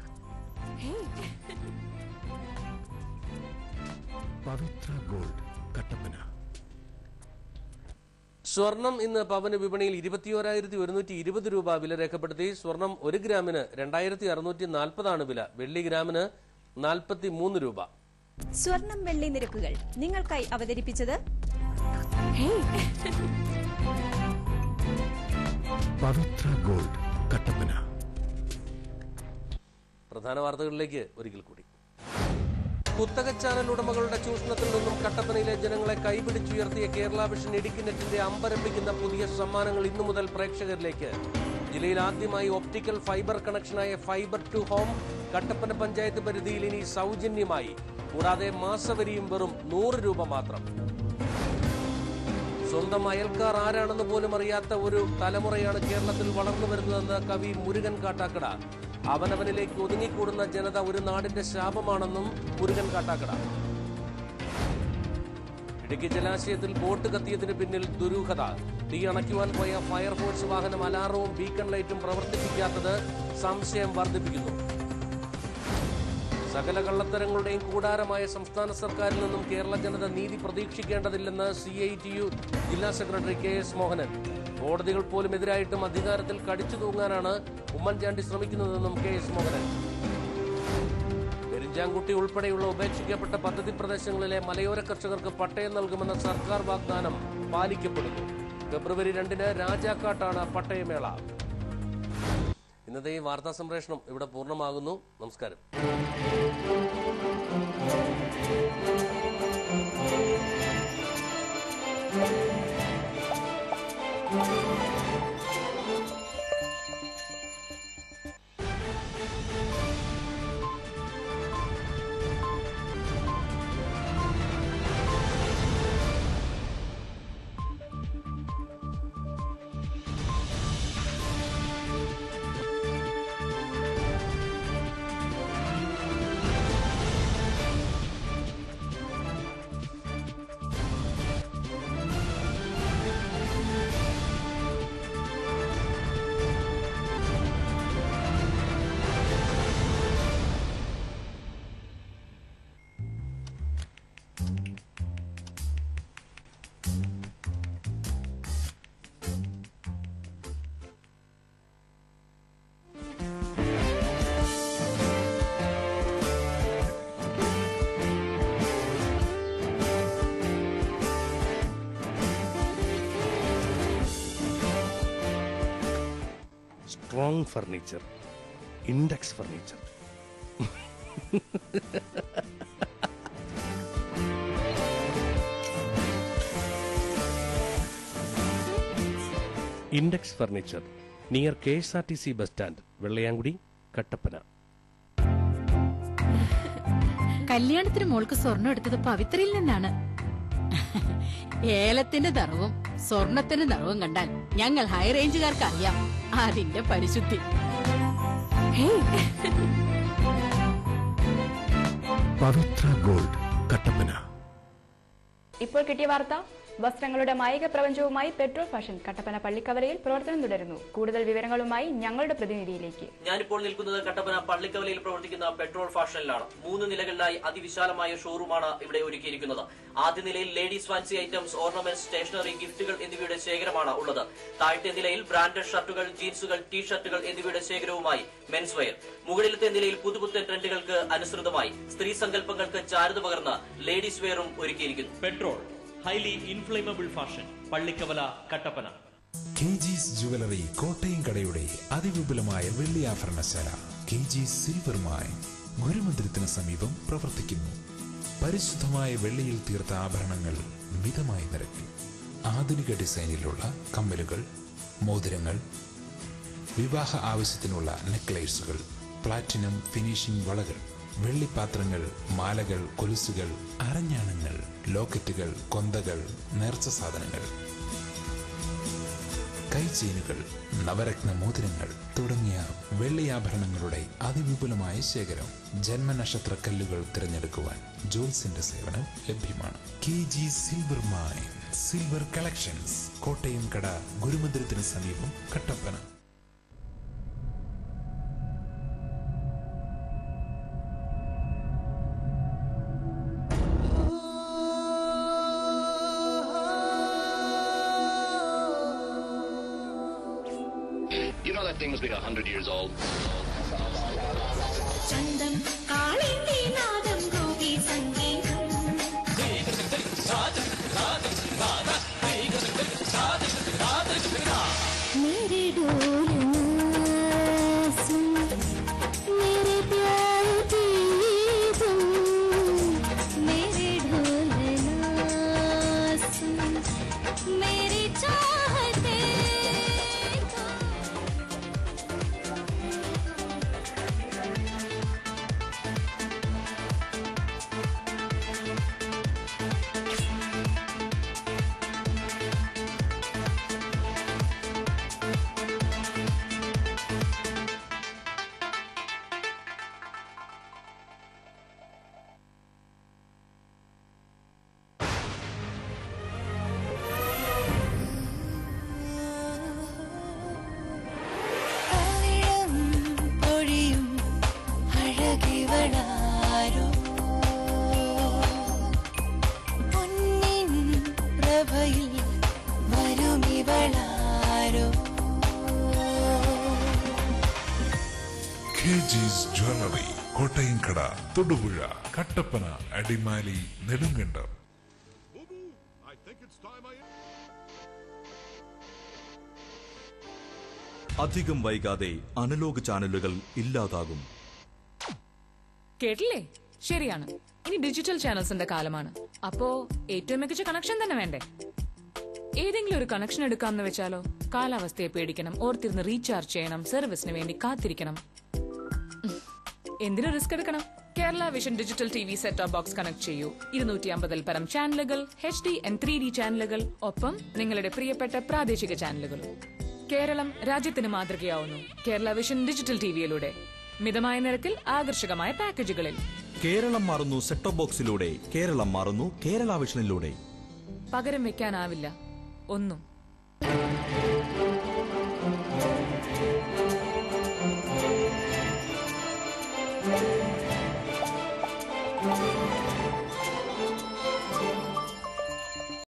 പവിത്ര ഗോൾഡ് കട്ടപ്പന സ്വർണം ഇന്ന് പവന് വിപണിയിൽ ഇരുപത്തിയോരായിരത്തി ഒരുന്നൂറ്റി ഇരുപത് രൂപ വില രേഖപ്പെടുത്തി സ്വർണം ഒരു ഗ്രാമിന് രണ്ടായിരത്തി അറുന്നൂറ്റി നാൽപ്പതാണ് വില വെള്ളി ഗ്രാമിന് നാൽപ്പത്തി മൂന്ന് രൂപ സ്വർണം വെള്ളി നിരക്കുകൾ നിങ്ങൾക്കായി അവതരിപ്പിച്ചത് പവിത്ര ഗോൾഡ് കട്ടപ്പന പ്രധാന വാർത്തകളിലേക്ക് ഒരിക്കൽ കൂടി കുത്തക ചാനൽ ഉടമകളുടെ ചൂഷണത്തിൽ നിന്നും കട്ടപ്പനയിലെ ജനങ്ങളെ കൈപിടിച്ചുയർത്തിയ കേരള വിഷൻ ഇടുക്കി നെറ്റിന്റെ അമ്പരപ്പിക്കുന്ന പുതിയ സമ്മാനങ്ങൾ ഇന്നു മുതൽ പ്രേക്ഷകരിലേക്ക് ജില്ലയിൽ ആദ്യമായി ഒപ്റ്റിക്കൽ ഫൈബർ കണക്ഷനായ fibre to home Kattappana panchayat പരിധിയിൽ ഇനി സൗജന്യമായി കൂടാതെ മാസവരിയും വെറും നൂറ് രൂപ മാത്രം സ്വന്തം അയൽക്കാർ ആരാണെന്ന് പോലും അറിയാത്ത ഒരു തലമുറയാണ് കേരളത്തിൽ വളർന്നു വരുന്നതെന്ന് കവി മുരുകൻ കാട്ടാക്കട അവനവനിലേക്ക് ഒതുങ്ങിക്കൂടുന്ന ജനത ഒരു നാടിന്റെ ശാപമാണെന്നും മുരുകൻ കാട്ടാക്കട ഇടുക്കി ജലാശയത്തിൽ ബോട്ട് കത്തിയതിന് പിന്നിൽ ദുരൂഹത തീ അണയ്ക്കുവാൻ പോയ ഫയർഫോഴ്സ് വാഹനം അലാറവും ബീക്കൺ ലൈറ്റും പ്രവർത്തിപ്പിക്കാത്തത് സംശയം വർദ്ധിപ്പിക്കുന്നു സകല കള്ളത്തരങ്ങളുടെയും കൂടാരമായ സംസ്ഥാന സർക്കാരിൽ നിന്നും കേരള ജനത നീതി പ്രതീക്ഷിക്കേണ്ടതില്ലെന്ന് സി ഐ ടി യു ജില്ലാ സെക്രട്ടറി കെ എസ് മോഹനൻ കോടതികൾ പോലും എതിരായിട്ടും അധികാരത്തിൽ കടിച്ചു തൂങ്ങാനാണ് ഉമ്മൻചാണ്ടി ശ്രമിക്കുന്നതെന്നും കെ എസ് മോഹനൻ പെരിഞ്ചാങ്കുട്ടി ഉൾപ്പെടെയുള്ള ഉപേക്ഷിക്കപ്പെട്ട പദ്ധതി പ്രദേശങ്ങളിലെ മലയോര കർഷകർക്ക് പട്ടയം നൽകുമെന്ന സർക്കാർ വാഗ്ദാനം പാലിക്കപ്പെടുന്നു ഫെബ്രുവരി രണ്ടിന് രാജാക്കാട്ടാണ് പട്ടയമേള ഇന്നത്തെ ഈ വാർത്താ സംപ്രേഷണം ഇവിടെ പൂർണ്ണമാകുന്നു നമസ്കാരം strong furniture index furniture index furniture near K S R T C bus stand Vellayamkudi Kattappana കല്യാണത്തിന് മോൾക്ക് സ്വർണം എടുത്തത് പവിത്രയിൽ നിന്നാണ് ഏലത്തിന്റെ നിറവും സ്വർണത്തിന്റെ നിറവും കണ്ടാൽ ഞങ്ങൾ ഹൈ റേഞ്ചുകാർക്ക് അറിയാം അതിന്റെ പരിശുദ്ധി പവിത്ര ഗോൾഡ് കട്ടപ്പന ഇപ്പോൾ കിട്ടിയ വാർത്ത വസ്ത്രങ്ങളുടെ മായിക പ്രപഞ്ചവുമായി പെട്രോൾ ഫാഷൻ കട്ടപ്പന പള്ളിക്കവലയിൽ പ്രവർത്തനം തുടരുന്നു കൂടുതൽ വിവരങ്ങളുമായി ഞങ്ങളുടെ പ്രതിനിധിയിലേക്ക് ഞാനിപ്പോൾ നിൽക്കുന്നത് കട്ടപ്പന പള്ളിക്കവലയിൽ പ്രവർത്തിക്കുന്ന പെട്രോൾ ഫാഷനിലാണ് മൂന്ന് നിലകളിലായി അതിവിശാലമായ ഷോറൂമാണ് ഇവിടെ ഒരുക്കിയിരിക്കുന്നത് ആദ്യ നിലയിൽ ladies fancy items ornaments stationery ഗിഫ്റ്റുകൾ എന്നിവയുടെ ശേഖരമാണ് ഉള്ളത് താഴത്തെ നിലയിൽ ബ്രാൻഡഡ് ഷർട്ടുകൾ ജീൻസുകൾ ടീ ഷർട്ടുകൾ എന്നിവയുടെ ശേഖരവുമായി മെൻസ് വെയർ മുകളിലത്തെ നിലയിൽ പുതുപുത്തൻ ട്രെൻഡുകൾക്ക് അനുസൃതമായി സ്ത്രീ സങ്കല്പങ്ങൾക്ക് ചാരുത പകർന്ന് ലേഡീസ് വെയറും ഒരുക്കിയിരിക്കുന്നു petrol highly inflammable fashion Pallikkavala Kattappana K G's jewellery Kottayam കടയുടെ അതിവിപുലമായ വെള്ളി ആഭരണശാല കെ ജി സിൽവർ മൈൻ ഗുരുമന്ദിരത്തിന് സമീപം പ്രവർത്തിക്കുന്നു പരിശുദ്ധമായ വെള്ളിയിൽ തീർത്ത ആഭരണങ്ങൾ മിതമായ നിരക്കിൽ ആധുനിക ഡിസൈനിലുള്ള കമ്മലുകൾ മോതിരങ്ങൾ വിവാഹ ആവശ്യത്തിനുള്ള നെക്ലേസുകൾ പ്ലാറ്റിനം ഫിനിഷിംഗ് വളകൾ വെള്ളിപ്പാത്രങ്ങൾ മാലകൾ കൊലുസുകൾ അരഞ്ഞാണങ്ങൾ ലോക്കറ്റുകൾ കൊന്തകൾ നേർച്ച സാധനങ്ങൾ കൈചെയിനുകൾ നവരത്ന മോതിരങ്ങൾ തുടങ്ങിയ വെള്ളിയാഭരണങ്ങളുടെ അതിവിപുലമായ ശേഖരം ജന്മനക്ഷത്ര കല്ലുകൾ തിരഞ്ഞെടുക്കുവാൻ ജോൽസിന്റെ സേവനം ലഭ്യമാണ് K G silver mine silver collections Kottayam കട ഗുരുമന്ദിരത്തിന് സമീപം Kattappana You know that thing must be a hundred years old. ചന്തം കാളിന്റെ നാദം ഗോപി സംഗീതം मेरे डोलना सुन मेरे प्यार की तुम मेरे ढोलना सुन मेरे चाहते അവിഴം പൊഴിയും അഴകിവളാരോ പൊന്നിൻ പ്രഭയിൽ വരുമിവളാരോ കെ ജീസ് ജ്വല്ലറി കോട്ടയം കട തൊടുപുഴ കട്ടപ്പന അടിമാലി നെടുങ്കണ്ടം അധികം വൈകാതെ അനലോഗ് ചാനലുകൾ ഇല്ലാതാകും കേട്ടില്ലേ ശരിയാണ് ഇനി ഡിജിറ്റൽ ചാനൽസിന്റെ കാലമാണ് അപ്പോ ഏറ്റവും മികച്ച കണക്ഷൻ തന്നെ വേണ്ടേ ഏതെങ്കിലും ഒരു കണക്ഷൻ എടുക്കാമെന്ന് വെച്ചാലോ കാലാവസ്ഥയെ പേടിക്കണം ഓർത്തിരുന്ന് റീചാർജ് ചെയ്യണം സർവീസിന് വേണ്ടി കാത്തിരിക്കണം ഉം. എന്തിനു റിസ്ക് എടുക്കണം Kerala vision digital T V set top box connect ചെയ്യൂ ഇരുന്നൂറ്റി അമ്പതിൽ പരം ചാനലുകൾ H D and three D ചാനലുകൾ ഒപ്പം നിങ്ങളുടെ പ്രിയപ്പെട്ട പ്രാദേശിക ചാനലുകളും കേരളം രാജ്യത്തിന് മാതൃകയാവുന്നു കേരള വിഷൻ ഡിജിറ്റൽ ടിവിയിലൂടെ മിതമായ നിരക്കിൽ ആകർഷകമായ പാക്കേജുകളിൽ കേരളം മാറുന്നു സെറ്റോ ബോക്സിലൂടെ കേരളം മാറുന്നു കേരള വിഷനിലൂടെ പകരം വെക്കാനാവില്ല ഒന്നും